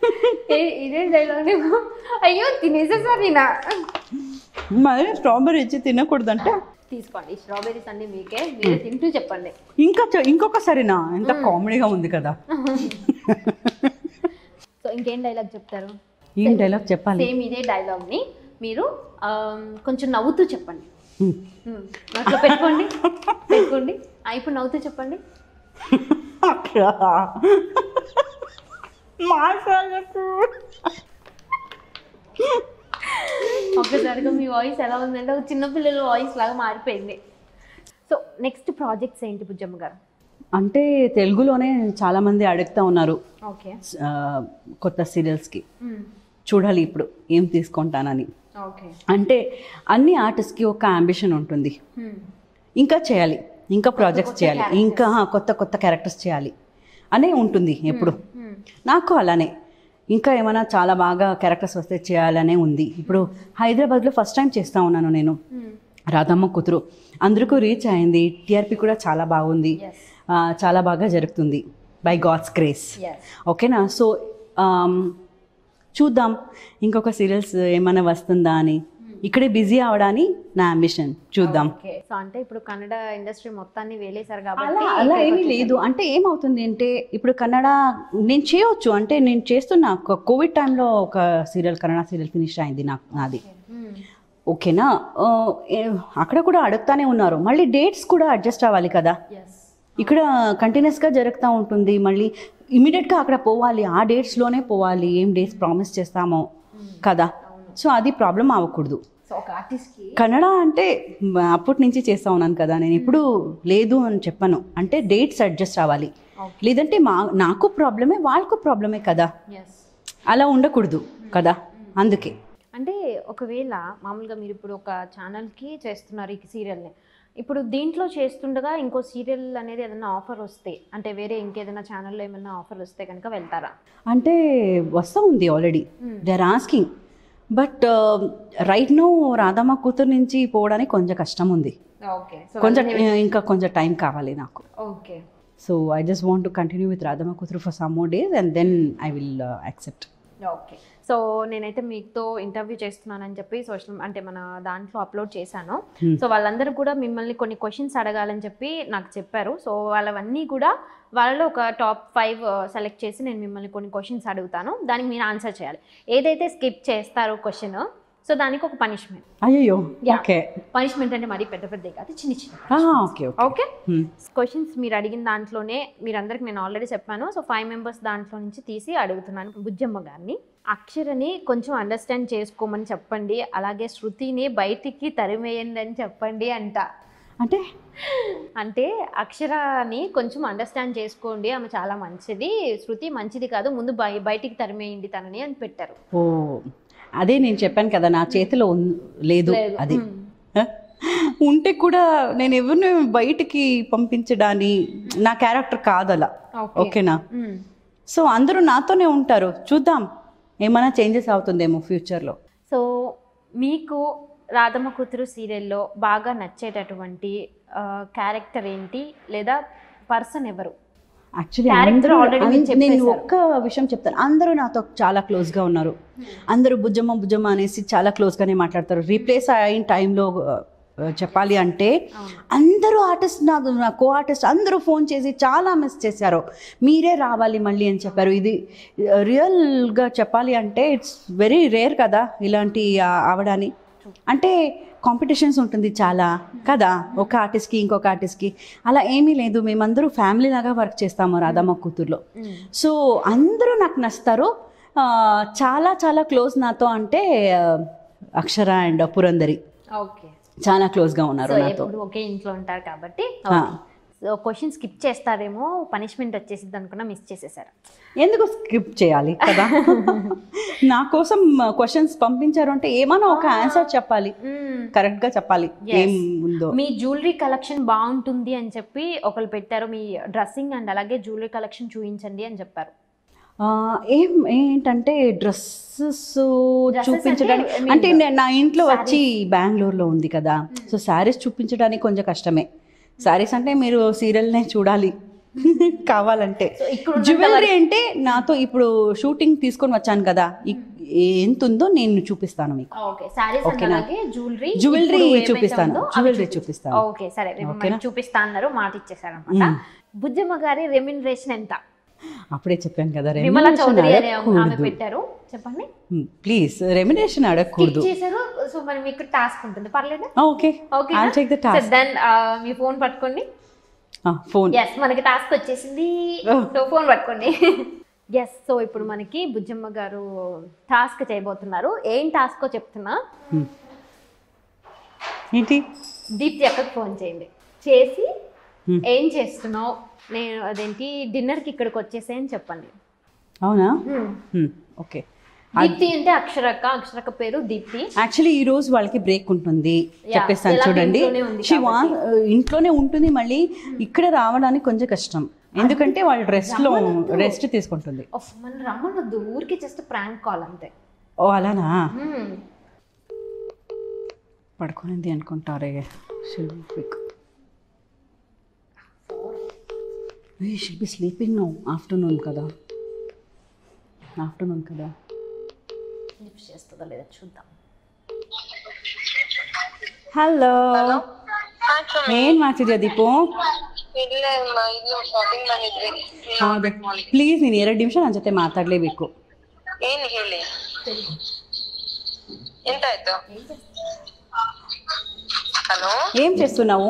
ఏ- ఇదే డైలాగ్ అయ్యో తినేసేసారు ఈయన మరి స్ట్రాబెర్రీ ఇచ్చి తినకూడదంటే తీసుకోండి ఈ స్ట్రాబెర్రీస్ అన్ని మీకే మీరే తింటూ చెప్పండి ఇంకా చె- ఇంకొకసారినా ఎంత కామెడీగా ఉంది కదా సో ఇంకేం డైలాగ్ చెప్తారు ఏం డైలాగ్ చెప్పాలి సేమ్ ఇదే డైలాగ్ని మీరు ఆమ్, కొంచెం నవ్వుతూ చెప్పండి హ్మ్. మ్మ్. నోట్లో పెట్టుకోండి పెట్టుకోండి ఆ, ఇప్పుడు నవ్వుతూ చెప్పండి అక్కడ మాట్లాడకు ఒక్కసారిగా మీ వాయిస్ ఎలా ఉందంటే ఒక చిన్నపిల్లల వాయిస్ లాగా మారిపోయింది సో నెక్స్ట్ ప్రాజెక్ట్స్ ఏంటి బుజ్జమ్మ గారు అంటే తెలుగులోనే చాలా మంది అడుగుతా ఉన్నారు ఓకే ఆ, కొత్త సీరియల్స్కి చూడాలి ఇప్పుడు ఏం తీసుకుంటానని ఓకే అంటే అన్ని ఆర్టిస్ట్కి ఒక అంబిషన్ ఉంటుంది ఇంకా చేయాలి ఇంకా ప్రాజెక్ట్స్ చేయాలి ఇంకా ఆ, కొత్త కొత్త క్యారెక్టర్స్ చేయాలి అనే ఉంటుంది ఎప్పుడు నాకు అలానే ఇంకా ఏమైనా చాలా బాగా క్యారెక్టర్స్ వస్తే చేయాలనే ఉంది ఇప్పుడు హైదరాబాద్లో ఫస్ట్ టైం చేస్తా ఉన్నాను నేను రాధమ్మ కూతురు అందరికీ రీచ్ అయింది టీఆర్పీ కూడా చాలా బాగుంది ఎస్ ఆ, చాలా బాగా జరుగుతుంది బై గాడ్స్ గ్రేస్ ఎస్ ఓకేనా సో ఆమ్, చూద్దాం ఇంకొక సీరియల్స్ ఏమైనా వస్తుందా అని ఇక్కడే బిజీ అవడాని నా అంబిషన్ చూద్దాం ఓకే సో అంటే ఇప్పుడు కన్నడ ఇండస్ట్రీ మొత్తాన్ని వేలేశారు అలా కాబట్టి అలా ఏమీ లేదు అంటే ఏమవుతుంది అంటే ఇప్పుడు కన్నడ నేను చేయొచ్చు అంటే నేను చేస్తున్నా ఒక కోవిడ్ టైంలో ఒక సీరియల్ కన్నడ సీరియల్ ఫినిష్ అయింది నాకు నాది ఓకేనా ఆ, ఏ- అక్కడ కూడా అడుగుతానే ఉన్నారు మళ్ళీ డేట్స్ కూడా అడ్జస్ట్ అవ్వాలి కదా ఎస్ ఇక్కడ కంటిన్యూస్గా జరుగుతూ ఉంటుంది మళ్ళీ ఇమీడియట్గా అక్కడ పోవాలి ఆ డేట్స్లోనే పోవాలి ఏం డేట్స్ ప్రామిస్ చేస్తామో కదా సో అది ప్రాబ్లం అవ్వకూడదు సో ఒక ఆర్టిస్ట్కి కన్నడ అంటే మ, అప్పటి నుంచి చేస్తా ఉన్నాను కదా నేను ఇప్పుడు లేదు అని చెప్పను అంటే డేట్స్ అడ్జస్ట్ అవ్వాలి ఓకే లేదంటే మా నాకు ప్రాబ్లమే వాళ్ళకు ప్రాబ్లమే కదా ఎస్ అలా ఉండకూడదు కదా అందుకే అంటే ఒకవేళ మామూలుగా మీరు ఇప్పుడు ఒక ఛానల్కి చేస్తున్నారు ఈ సీరియల్ని ఇప్పుడు దీంట్లో చేస్తుండగా ఇంకో సీరియల్ అనేది ఏదైనా ఆఫర్ వస్తే అంటే వేరే ఇంకేదైనా ఛానల్లో ఏమైనా ఆఫర్ వస్తే కనుక వెళ్తారా అంటే వస్తూ ఉంది already they are asking but right now Radhamma కూతురు నుంచి పోవడానికి కొంచెం కష్టం ఉంది ఓకే కొంచెం ఇంకా కొంచెం టైం కావాలి నాకు okay so I just want to continue with Radhamma కూతురు for some more days and then I will accept okay so నేనైతే మీతో ఇంటర్వ్యూ చేస్తున్నానని చెప్పి సోషల్ అంటే మన దాంట్లో అప్లోడ్ చేశాను Hmm. సో వాళ్ళందరూ కూడా మిమ్మల్ని కొన్ని క్వశ్చన్స్ అడగాలని చెప్పి నాకు చెప్పారు సో వాళ్ళవన్నీ కూడా వాళ్ళలో ఒక టాప్ ఫైవ్ సెలెక్ట్ చేసి నేను మిమ్మల్ని కొన్ని క్వశ్చన్స్ అడుగుతాను దానికి మీరు ఆన్సర్ చేయాలి ఏదైతే స్కిప్ చేస్తారో క్వశ్చన్ సో దానికి ఒక పనిష్మెంట్ అయ్యో Yeah. ఓకే పనిష్మెంట్ అంటే మరీ పెద్ద పెద్ద కాదు చిన్న చిన్న ఓకే ఓకే ఓకే క్వశ్చన్స్ మీరు అడిగిన దాంట్లోనే మీరందరికి నేను ఆల్రెడీ చెప్పాను సో ఫైవ్ మెంబర్స్ దాంట్లో నుంచి తీసి అడుగుతున్నాను బుజ్జమ్మ గారిని అక్షరని కొంచెం అండర్స్టాండ్ చేసుకోమని చెప్పండి అలాగే శృతిని బయటికి తరిమేయండి అని చెప్పండి అంట అంటే అంటే అక్షరాని కొంచెం అండర్స్టాండ్ చేసుకోండి ఆమె చాలా మంచిది శృతి మంచిది కాదు ముందు బయ బయటికి తరిమేయండి తనని అని పెట్టారు ఓ అదే నేను చెప్పాను కదా నా చేతిలో ఉన్- లేదు లేదు. అది మ్మ్. హ? ఉంటే కూడా నేను ఎవరిని బయటికి పంపించడాని నా క్యారెక్టర్ కాదలా ఓకే ఓకేనా మ్మ్. సో అందరూ నాతోనే ఉంటారు చూద్దాం ఏమైనా చేంజెస్ అవుతుందేమో ఫ్యూచర్లో సో మీకు రాధమ్మ కూతురు సీరియల్లో బాగా నచ్చేటటువంటి క్యారెక్టర్ ఏంటి లేదా పర్సన్ ఎవరు యాక్చువల్లీ Character అందరూ already మీరు అన్- నేను చెప్పేశారు. ఒక్క విషయం చెప్తాను అందరూ నాతో చాలా క్లోజ్గా ఉన్నారు అందరూ బుజ్జమ్మ బుజ్జమ్మ అనేసి చాలా క్లోజ్గానే మాట్లాడతారు రీప్లేస్ అయిన టైంలో చెప్పాలి అంటే అవును. అందరూ ఆర్టిస్ట్ నాకు నా కో ఆర్టిస్ట్ అందరూ ఫోన్ చేసి చాలా మిస్ చేశారు మీరే రావాలి మళ్ళీ అని చెప్పారు ఇది రియల్గా చెప్పాలి అంటే ఇట్స్ వెరీ రేర్ కదా ఇలాంటి ఆ, అవడాని అంటే కాంపిటీషన్స్ ఉంటుంది చాలా కదా ఒక ఆర్టిస్ట్కి ఇంకొక ఆర్టిస్ట్కి అలా ఏమీ లేదు మేమందరూ ఫ్యామిలీ లాగా వర్క్ చేస్తాము రాధమ్మ కూతుర్లో మ్మ్. సో అందరూ నాకు నచ్చుతారు ఆ, చాలా చాలా క్లోజ్ నాతో అంటే ఆ, అక్షర అండ్ పురందరి ఓకే చాలా క్లోజ్గా ఉన్నారు సో నాతో ఎప్పుడు ఒకే ఇంట్లో ఉంటారు కాబట్టి ఆ. సో క్వశ్చన్ స్కిప్ చేస్తారేమో పనిష్మెంట్ వచ్చేసిద్ది అనుకున్నా మిస్ చేసేసారు ఎందుకు స్కిప్ చేయాలి కదా నా కోసం క్వశ్చన్స్ పంపించారు అంటే ఏమైనా ఒక ఆన్సర్ చెప్పాలి కరెక్ట్గా చెప్పాలి Yes. ఏం ఉందో మీ జ్యువెలరీ కలెక్షన్ బాగుంటుంది అని చెప్పి ఒకరు పెట్టారు మీ డ్రెస్సింగ్ అండ్ అలాగే జ్యువెలరీ కలెక్షన్ చూపించండి అని చెప్పారు ఆ, ఏం ఏంటంటే డ్రెస్సెస్ చూపించడానికి అంటే, I mean, అంటే నే- నా ఇంట్లో వచ్చి బెంగళూరులో ఉంది కదా సో శారీస్ చూపించడానికి కొంచెం కష్టమే శారీస్ అంటే మీరు సీరియల్నే చూడాలి కావాలంటే సో ఇక్కడ ఉన్నంత జ్యువెలరీ అంటే నాతో ఇప్పుడు షూటింగ్ తీసుకొని వచ్చాను కదా ఇ- ఎంత ఉందో నేను చూపిస్తాను మీకు ఓకే సారీస్ ఓకేనా? అలాగే జ్యువెలరీ జ్యువెలరీ చూపిస్తాను జ్యువెలరీ చూపిస్తాను ఓకే సరే రేపు ఓకేనా? మరి చూపిస్తా అన్నారు మాట ఇచ్చేసారు అనమాట బుజ్జమ్మ గారి రెమ్యునరేషన్ ఎంత అప్పుడే చెప్పాను కదా విమల రెమ్యునరేషన్ చౌదరి అనే ఆమె అడగకూడదు పెట్టారు చెప్పండి ప్లీజ్ రెమ్యునరేషన్ అడగకూడదు చేశారు సో మరి మీకు టాస్క్ ఉంటుంది పర్లేదా okay okay I take the task then మీ ఫోన్ పట్టుకోండి ఫోన్ ఎస్ మనకి టాస్క్ వచ్చేసింది Oh. సో ఫోన్ పట్టుకోండి ఎస్ సో ఇప్పుడు మనకి బుజ్జమ్మ గారు టాస్క్ చేయబోతున్నారు ఏం టాస్కో చెప్తున్నా ఏంటి దీప్తి అక్కకి ఫోన్ చేయండి చేసి Hmm. ఏం చేస్తున్నావు నేను అదేంటి డిన్నర్కి ఇక్కడికి వచ్చేసే అని చెప్పండి అవునా Hmm. ఓకే దీప్తి అంటే అక్షరక్క అక్షరక్క పేరు దీప్తి యాక్చువల్లీ ఈ రోజు వాళ్ళకి బ్రేక్ ఉంటుంది చెప్పేస్తాను ఎలాగో చూడండి ఇంట్లోనే ఉంది She wa- ఇంట్లోనే ఉంటుంది మళ్ళీ ఇక్కడ రావడానికి కొంచెం కష్టం ఎందుకంటే వాళ్ళు రెస్ట్ లో రెస్ట్ తీసుకుంటుంది ఓఫ్, మన రమ్మనొద్దు ఊరికి జస్ట్ ప్రాంక్ కాల్ అంతే ఓ అలానా Hmm. పడుకోనింది అనుకుంటారే she'll be sleeping no afternoon కదా ఆఫ్టర్నూన్ కదా లిఫ్ట్ చేస్తుందో లేదా చూద్దాం హలో ಏನ್ ಮಾಡ್ತಿದ್ಯಾ ದೀಪು ಇಲ್ಲೇ ಮ- ಇದು ಶಾಪಿಂಗ್ ಬಂದಿದ್ವಿ ಹೌದು ಪ್ಲೀಸ್ ನೀನು ಎರಡು ನಿಮಿಷ ನನ್ನ ಜೊತೆ ಮಾತಾಡಲೇಬೇಕು ಏನ್ ಹೇಳಿ ಎಂತಾಯ್ತು హలో ఏం చేస్తున్నావు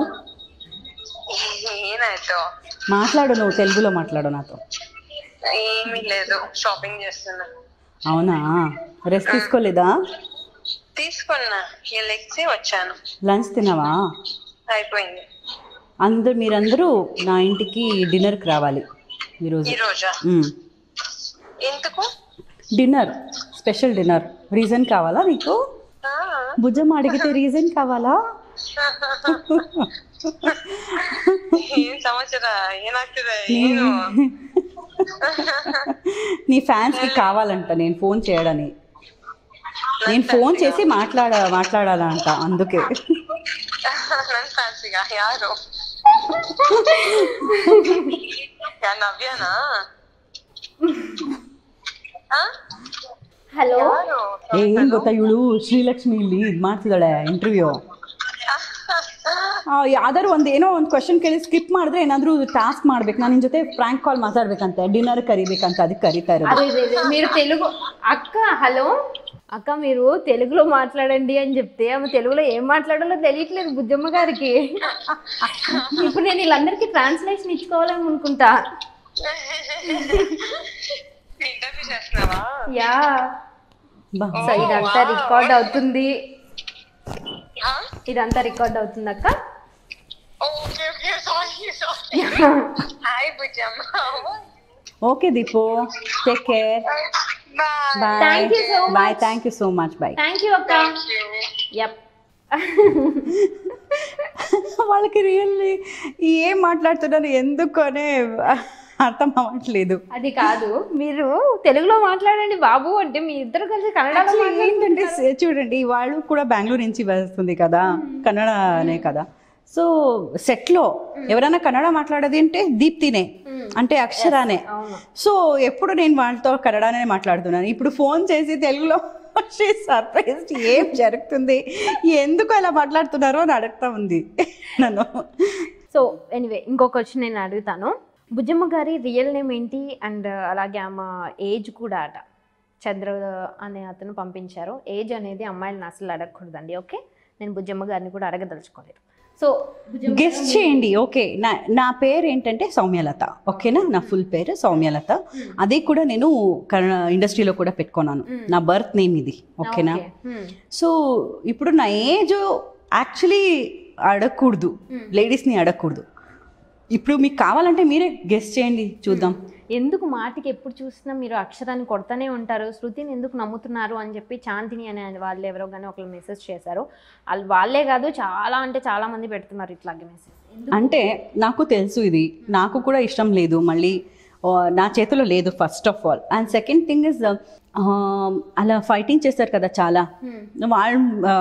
ఏనాಯ್ತು మాట్లాడు నువ్వు తెలుగులో మాట్లాడు నాతో ఏమీ లేదు షాపింగ్ చేస్తున్నా అవునా రెస్ట్ తీసుకోలేదా తీసుకున్నా లెక్సి వచ్చాను లంచ్ తిన్నావా అయిపోయింది అందరు మీరందరూ నా ఇంటికి డిన్నర్కి రావాలి ఈరోజు ఈ రోజా మ్మ్. ఎందుకు డిన్నర్ స్పెషల్ డిన్నర్ రీజన్ కావాలా నీకు ఆ, భుజం అడిగితే రీజన్ కావాలా ಏನ್ ಸಮಾಚಾರ ಏನಾಗ್ತಿದೆ ಏನು నీ ఫ్యాన్స్ కి కావాలంట నేను ఫోన్ చేయడని నేను ఫోన్ చేసి మాట్లాడ మాట్లాడాలంట అందుకే ನನ್ ಫ್ಯಾನ್ಸಿಗ ಯಾರು ಯಾರ್ ನವ್ಯನಾ ಆ? హలో ಯಾರು ಏ ಏನ್ ಗೊತ್ತಾ ಇವಳು ಶ್ರೀಲಕ್ಷ್ಮಿ ಇಲ್ಲಿ ಇದ್ ಮಾಡ್ತಿದ್ದಾಳೆ ಇಂಟರ್ವ್ಯೂ ಯಾವ್ದಾದ್ರು ಒಂದ್ ಏನೋ ಒಂದು ಕ್ವಶನ್ ಕೇಳಿ ಸ್ಕಿಪ್ ಮಾಡಿದ್ರೆ ಏನಾದ್ರು ಟಾಸ್ಕ್ ಮಾಡ್ಬೇಕು ನಾನು ನಿನ್ ಜೊತೆ ಫ್ರಾಂಕ್ ಕಾಲ್ ಮಾತಾಡ್ಬೇಕಂತೆ ಡಿನ್ನರ್ ಕರಿಬೇಕಂತ ಅದಕ್ಕೆ ಕರಿತಾ ಇರೋದು అదే అదే, అదే. మీరు తెలుగు అక్క హలో అక్క మీరు తెలుగులో మాట్లాడండి అని చెప్తే ఆమె తెలుగులో ఏం మాట్లాడాలో తెలియట్లేదు బుజ్జమ్మ గారికి ఇప్పుడు నేను వీళ్ళందరికీ ట్రాన్స్లేషన్ ఇచ్చుకోవాలని అనుకుంటా ఇంటర్వ్యూ చేస్తున్నావా యా బా సో ఇదంతా రికార్డ్ అవుతుంది ఆ? ఇదంతా రికార్డ్ అవుతుంది అక్క okay okay sorry sorry hi Bujjamma okay Deepu take care bye bye Thank you so bye much. Thank you so much bye thank you అక్క యప్ వాళ్ళకి రియల్లీ ఏం మాట్లాడుతున్నారు ఎందుకనే అర్థం అవ్వట్లేదు అది కాదు మీరు తెలుగులో మాట్లాడండి బాబు అంటే మీ ఇద్దరు కలిసి కన్నడలో Actually ఏంటంటే సే- చూడండి వాళ్ళు కూడా బెంగళూరు నుంచి వస్తుంది కదా కన్నడనే కదా సో సెట్లో ఎవరైనా కన్నడ మాట్లాడేది అంటే దీప్తినే అంటే అక్షరానే అవును సో ఎప్పుడు నేను వాళ్ళతో కన్నడనే మాట్లాడుతున్నాను ఇప్పుడు ఫోన్ చేసి తెలుగులో సర్ప్రైజ్ ఏం జరుగుతుంది ఎందుకు అలా మాట్లాడుతున్నారో అని అడుగుతా ఉంది నన్ను సో ఎనీవే ఇంకొక క్వశ్చన్ నేను అడుగుతాను బుజ్జమ్మ గారి రియల్ నేమ్ ఏంటి అండ్ అలాగే ఆమె ఏజ్ కూడా అట చంద్ర అనే అతను పంపించారు ఏజ్ అనేది అమ్మాయిలను అసలు అడగకూడదండి ఓకే నేను బుజ్జమ్మ గారిని కూడా అడగదలుచుకోలేదు సో గెస్ట్ చేయండి ఓకే నా నా పేరు ఏంటంటే సౌమ్యలత ఓకేనా నా ఫుల్ పేరు సౌమ్యలత అది కూడా నేను కన్నడ ఇండస్ట్రీలో కూడా పెట్టుకున్నాను నా బర్త్ నేమ్ ఇది ఓకేనా సో ఇప్పుడు నా ఏజ్ యాక్చువల్లీ అడగకూడదు లేడీస్ని అడగకూడదు ఇప్పుడు మీకు కావాలంటే మీరే గెస్ట్ చేయండి చూద్దాం ఎందుకు మాటికి ఎప్పుడు చూసినా మీరు అక్షరాన్ని కొడతానే ఉంటారు శృతిని ఎందుకు నమ్ముతున్నారు అని చెప్పి శాంతిని అనే వాళ్ళు ఎవరో కానీ ఒకరు మెసేజ్ చేశారు వాళ్ళు వాళ్ళే కాదు చాలా అంటే చాలా మంది పెడుతున్నారు ఇట్లాగే మెసేజ్ అంటే నాకు తెలుసు ఇది నాకు కూడా ఇష్టం లేదు మళ్ళీ నా చేతిలో లేదు first of all and second thing is అలా ఫైటింగ్ చేస్తారు కదా చాలా వాళ్ళ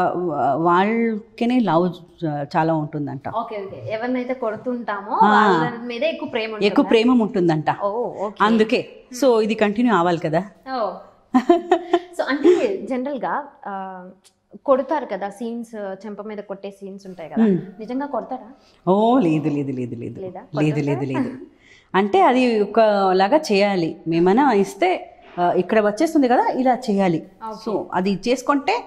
వాళ్ళకనే లవ్ చాలా ఉంటుందంట ఓకే ఓకే ఎవరినైతే కొడుతుంటామో ఆ. వాళ్ళ మీద ఎక్కువ ప్రేమ ఉంటుందా? ఎక్కువ ప్రేమ ఉంటుందంట ఓ ఓకే అందుకే సో ఇది కంటిన్యూ అవ్వాలి కదా ఓ సో అంటే జనరల్ గా ఆ, కొడతారు కదా సీన్స్ చెంప మీద కొట్టే సీన్స్ ఉంటాయి కదా Hmm. నిజంగా కొడతారా ఓ లేదు లేదు లేదు లేదు లేదా? లేదు లేదు లేదు అంటే అది ఒకలాగా చేయాలి మేమైనా ఇస్తే ఆ, ఇక్కడ వచ్చేస్తుంది కదా ఇలా చేయాలి Okay. సో అది చేసుకుంటే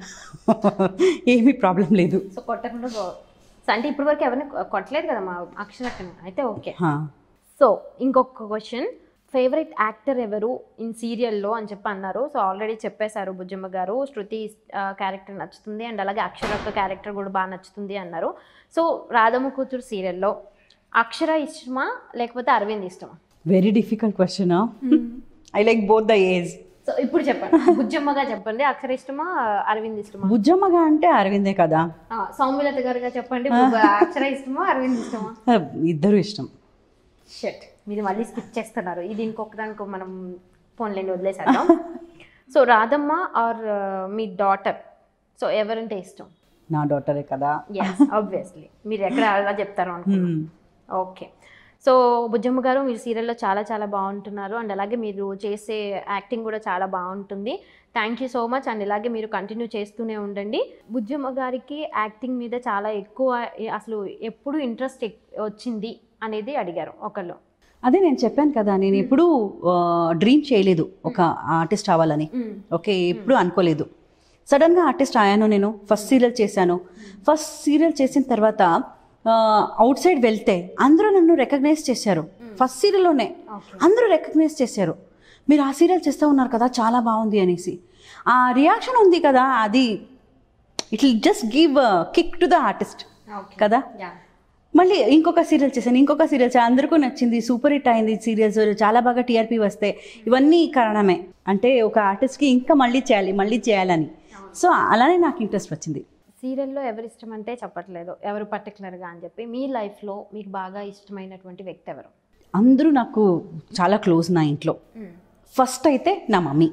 ఏమీ ప్రాబ్లం లేదు సో కొట్టకుండా పో- సో అంటే ఇప్పటి వరకు ఎవరిని కొ- కొట్టలేదు కదా మా అక్షరక్కన అయితే ఓకే హా. సో ఇంకొక క్వశ్చన్ ఫేవరెట్ యాక్టర్ ఎవరు ఇన్ సీరియల్లో అని చెప్పి అన్నారు సో ఆల్రెడీ చెప్పేశారు బుజ్జమ్మ గారు శృతి క్యారెక్టర్ నచ్చుతుంది అండ్ అలాగే అక్షరక్క క్యారెక్టర్ కూడా బాగా నచ్చుతుంది అన్నారు సో రాధమ్మ కూతురు సీరియల్లో అక్షర ఇష్టమా లేకపోతే అరవింద్ ఇష్టమా very difficult question I like both the age so ఇప్పుడు చెప్పండి బుజ్జమ్మగా చెప్పండి అక్షర ఇష్టమా అరవింద్ ఇష్టమా బుజ్జమ్మగా అంటే అరవిందే కదా ఆ, సౌమ్యలత గారుగా చెప్పండి అక్షర ఇష్టమా అరవింద్ ఇష్టమా ఆ, ఇద్దరు ఇష్టం షట్ మీరు మళ్ళీ స్కిప్ చేస్తున్నారు ఇది ఇంకొకదానికి మనం ఫోన్లేండి వదిలేసేద్దాం సో రాధమ్మ ఆర్ మీ డాటర్ సో ఎవరంటే ఇష్టం నా డాటరే కదా ఎస్ ఆబ్వియస్లీ మీరు ఎక్కడ అలా చెప్తారు అనుకున్నాను Hmm. ఓకే సో బుజ్జమ్మ గారు మీరు సీరియల్లో చాలా చాలా బాగుంటున్నారు అండ్ అలాగే మీరు చేసే యాక్టింగ్ కూడా చాలా బాగుంటుంది thank you so much and ఇలాగే మీరు కంటిన్యూ చేస్తూనే ఉండండి బుజ్జమ్మ గారికి యాక్టింగ్ మీద చాలా ఎక్కువ అసలు ఎప్పుడు ఇంట్రెస్ట్ వచ్చింది అనేది అడిగారు ఒకళ్ళు అదే నేను చెప్పాను కదా నేను ఎప్పుడూ డ్రీమ్ చేయలేదు ఒక ఆర్టిస్ట్ అవ్వాలని ఓకే ఎప్పుడు అనుకోలేదు సడన్గా ఆర్టిస్ట్ అయ్యాను నేను ఫస్ట్ సీరియల్ చేశాను ఫస్ట్ సీరియల్ చేసిన తర్వాత అవుట్ సైడ్ వెళ్తే అందరూ నన్ను రికగ్నైజ్ చేశారు ఫస్ట్ సీరియల్లోనే ఓకే అందరూ రికగ్నైజ్ చేశారు మీరు ఆ సీరియల్ చేస్తూ ఉన్నారు కదా చాలా బాగుంది అనేసి ఆ రియాక్షన్ ఉంది కదా అది it will just give kick to the artist okay కదా యా మళ్ళీ ఇంకొక సీరియల్ చేశాను ఇంకొక సీరియల్ చేశాను అందరికీ నచ్చింది సూపర్ హిట్ అయింది సీరియల్స్ చాలా బాగా టీఆర్పీ వస్తే ఇవన్నీ కారణమే అంటే ఒక ఆర్టిస్ట్కి ఇంకా మళ్ళీ చేయాలి మళ్ళీ చేయాలని సో అలానే నాకు ఇంట్రెస్ట్ వచ్చింది సీరియల్లో ఎవరు ఇష్టం అంటే చెప్పట్లేదు ఎవరు పర్టికులర్గా అని చెప్పి మీ లైఫ్లో మీకు బాగా ఇష్టమైనటువంటి వ్యక్తి ఎవరు అందరూ నాకు చాలా క్లోజ్ నా ఇంట్లో ఫస్ట్ అయితే నా mummy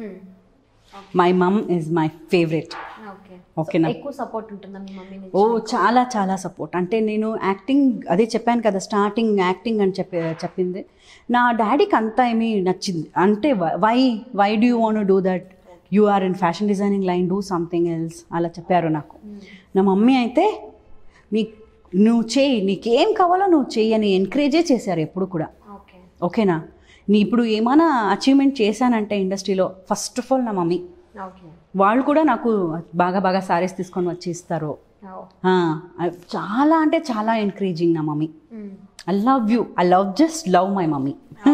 my mum is my favourite okay ఓకేనా ఎక్కువ సపోర్ట్ ఉంటుందా మీ మమ్మీ ఓ నుంచి చాలా చాలా సపోర్ట్ అంటే నేను యాక్టింగ్ అదే చెప్పాను కదా స్టార్టింగ్ యాక్టింగ్ అని చెప్పి చెప్పింది నా డాడీకి అంతా ఏమీ నచ్చింది అంటే why why do you want do that you are in fashion designing line do something else అలా చెప్పారు నాకు నా మమ్మీ అయితే మీ నువ్వు చేయి నీకేం కావాలో నువ్వు చెయ్యి అని ఎంకరేజే చేశారు ఎప్పుడు కూడా ఓకే ఓకేనా నీ ఇప్పుడు ఏమైనా అచీవ్మెంట్ చేశానంటే ఇండస్ట్రీలో ఫస్ట్ ఆఫ్ ఆల్ నా మమ్మీ ఓకే వాళ్ళు కూడా నాకు బాగా బాగా సారీస్ తీసుకొని వచ్చి ఇస్తారు ఆ, చాలా అంటే చాలా ఎంకరేజింగ్ నా mummy I love you I love just love my mummy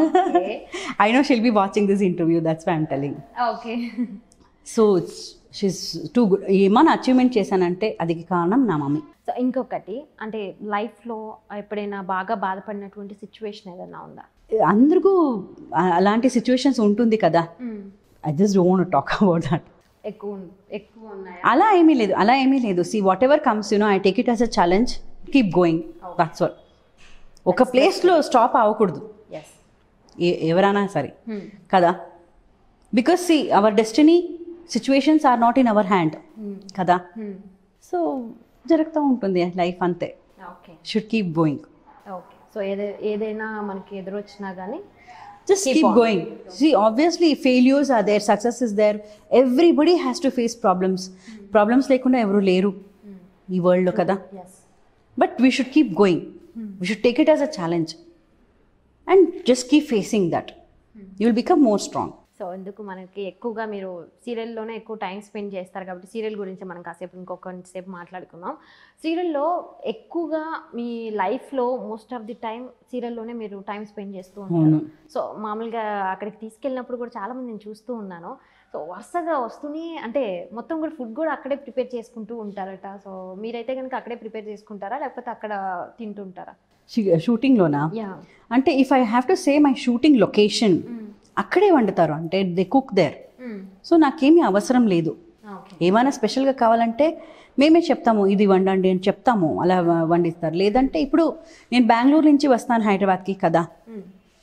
I know she'll be watching this interview that's why I'm telling okay so she's too good ఏమైనా అచీవ్మెంట్ చేశానంటే అది కారణం నా మమ్మీ సో ఇంకొకటి అంటే లైఫ్లో ఎప్పుడైనా బాగా బాధపడినటువంటి సిచ్యువేషన్ ఏదైనా ఉందా అందరికీ అ- అలాంటి సిచ్యువేషన్స్ ఉంటుంది కదా I just don't talk about that ఎక్కువ ఉన్- ఎక్కువ ఉన్నాయా అలా ఏమీ లేదు అలా ఏమీ లేదు see whatever comes you know I take it as a challenge keep going that's all ఒక ప్లేస్లో స్టాప్ అవ్వకూడదు ఎస్ ఏ- ఎవరైనా సరే కదా because see our destiny situations are not in our hand కదా సో జరుగుతూ ఉంటుంది లైఫ్ అంతే okay should keep going okay so ఏదే ఏదైనా మనకి ఎదురొచ్చినా కానీ just Keep keep on. Going see obviously failures are there success is there everybody has to face problems problems లేకుండా ఎవరు లేరు ఈ వరల్డ్లో కదా yes but we should keep going we should take it as a challenge and just keep facing that you will become more strong so ఎందుకు మనకి ఎక్కువగా మీరు సీరియల్లోనే ఎక్కువ టైం స్పెండ్ చేస్తారు కాబట్టి సీరియల్ గురించి మనం కాసేపు ఇంకొకసేపు మాట్లాడుకుందాం సీరియల్లో ఎక్కువగా మీ లైఫ్లో మోస్ట్ ఆఫ్ ది టైం సీరియల్లోనే మీరు టైం స్పెండ్ చేస్తూ ఉంటారు అవును సో మామూలుగా అక్కడికి తీసుకెళ్ళినప్పుడు కూడా చాలా మంది నేను చూస్తూ ఉన్నాను సో వరుసగా వస్తూనే అంటే మొత్తం కూడా ఫుడ్ కూడా అక్కడే ప్రిపేర్ చేసుకుంటూ ఉంటారట సో మీరైతే కనుక అక్కడే ప్రిపేర్ చేసుకుంటారా లేకపోతే అక్కడ తింటుంటారా షూటింగ్లోనా యా అంటే if I have to say my shooting location అక్కడే వండుతారు అంటే దే కుక్ దేర్ సో నాకేమీ అవసరం లేదు ఓకే ఏమైనా స్పెషల్గా కావాలంటే మేమే చెప్తాము ఇది వండండి అని చెప్తాము అలా వ- వండిస్తారు లేదంటే ఇప్పుడు నేను బెంగళూరు నుంచి వస్తాను హైదరాబాద్కి కదా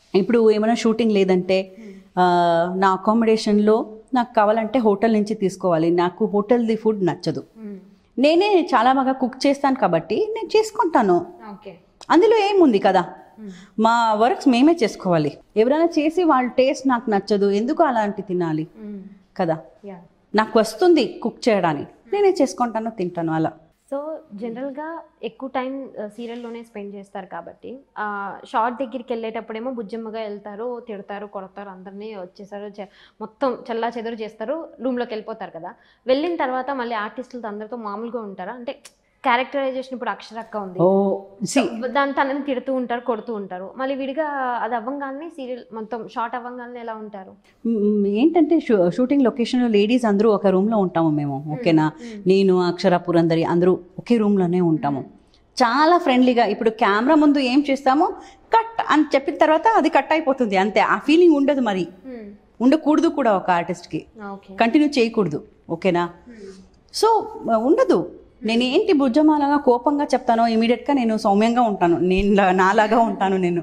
ఇప్పుడు ఏమైనా షూటింగ్ లేదంటే ఆ, నా అకామిడేషన్లో నాకు కావాలంటే హోటల్ నుంచి తీసుకోవాలి నాకు హోటల్ది ఫుడ్ నచ్చదు నేనే చాలా బాగా కుక్ చేస్తాను కాబట్టి నేను చేసుకుంటాను ఓకే అందులో ఏముంది కదా మా వర్క్స్ మేమే చేసుకోవాలి ఎవరైనా చేసి వాళ్ళ టేస్ట్ నాకు నచ్చదు ఎందుకు అలాంటి తినాలి కదా యా నాకు వస్తుంది కుక్ చేయడానికి నేనే చేసుకుంటాను తింటాను అలా సో జనరల్గా ఎక్కువ టైం సీరియల్లోనే స్పెండ్ చేస్తారు కాబట్టి షార్ట్ దగ్గరికి వెళ్ళేటప్పుడేమో బుజ్జమ్మగా వెళ్తారు తిడతారు కొడతారు అందరినీ వచ్చేసారు చె- మొత్తం చల్లా చెదరు చేస్తారు రూమ్లోకి వెళ్ళిపోతారు కదా వెళ్ళిన తర్వాత మళ్ళీ ఆర్టిస్టులతో అందరితో మామూలుగా ఉంటారా అంటే క్యారెక్టరైజేషన్ ఇప్పుడు అక్షరక్క ఉంది ఓ సి దాని తనని తిడుతూ ఉంటారు కొడుతూ ఉంటారు మళ్ళీ విడిగా అది అవ్వంగానే సీరియల్ మొత్తం షార్ట్ అవ్వంగానే ఎలా ఉంటారు మ్, ఏంటంటే షూ- షూటింగ్ లొకేషన్లో లేడీస్ అందరూ ఒక రూమ్లో ఉంటాము మేము ఓకేనా నేను అక్షర పురందరి అందరూ ఒకే రూమ్లోనే ఉంటాము చాలా ఫ్రెండ్లీగా ఇప్పుడు కెమెరా ముందు ఏం చేస్తామో కట్ అని చెప్పిన తర్వాత అది కట్ అయిపోతుంది అంతే ఆ ఫీలింగ్ ఉండదు మరి ఉండకూడదు కూడా ఒక ఆర్టిస్ట్కి ఓకే కంటిన్యూ చేయకూడదు ఓకేనా సో ఉండదు నేను ఏంటి బుజ్జమాలగా కోపంగా చెప్తానో ఇమీడియట్గా నేను సౌమ్యంగా ఉంటాను నేను లా- నాలాగా ఉంటాను నేను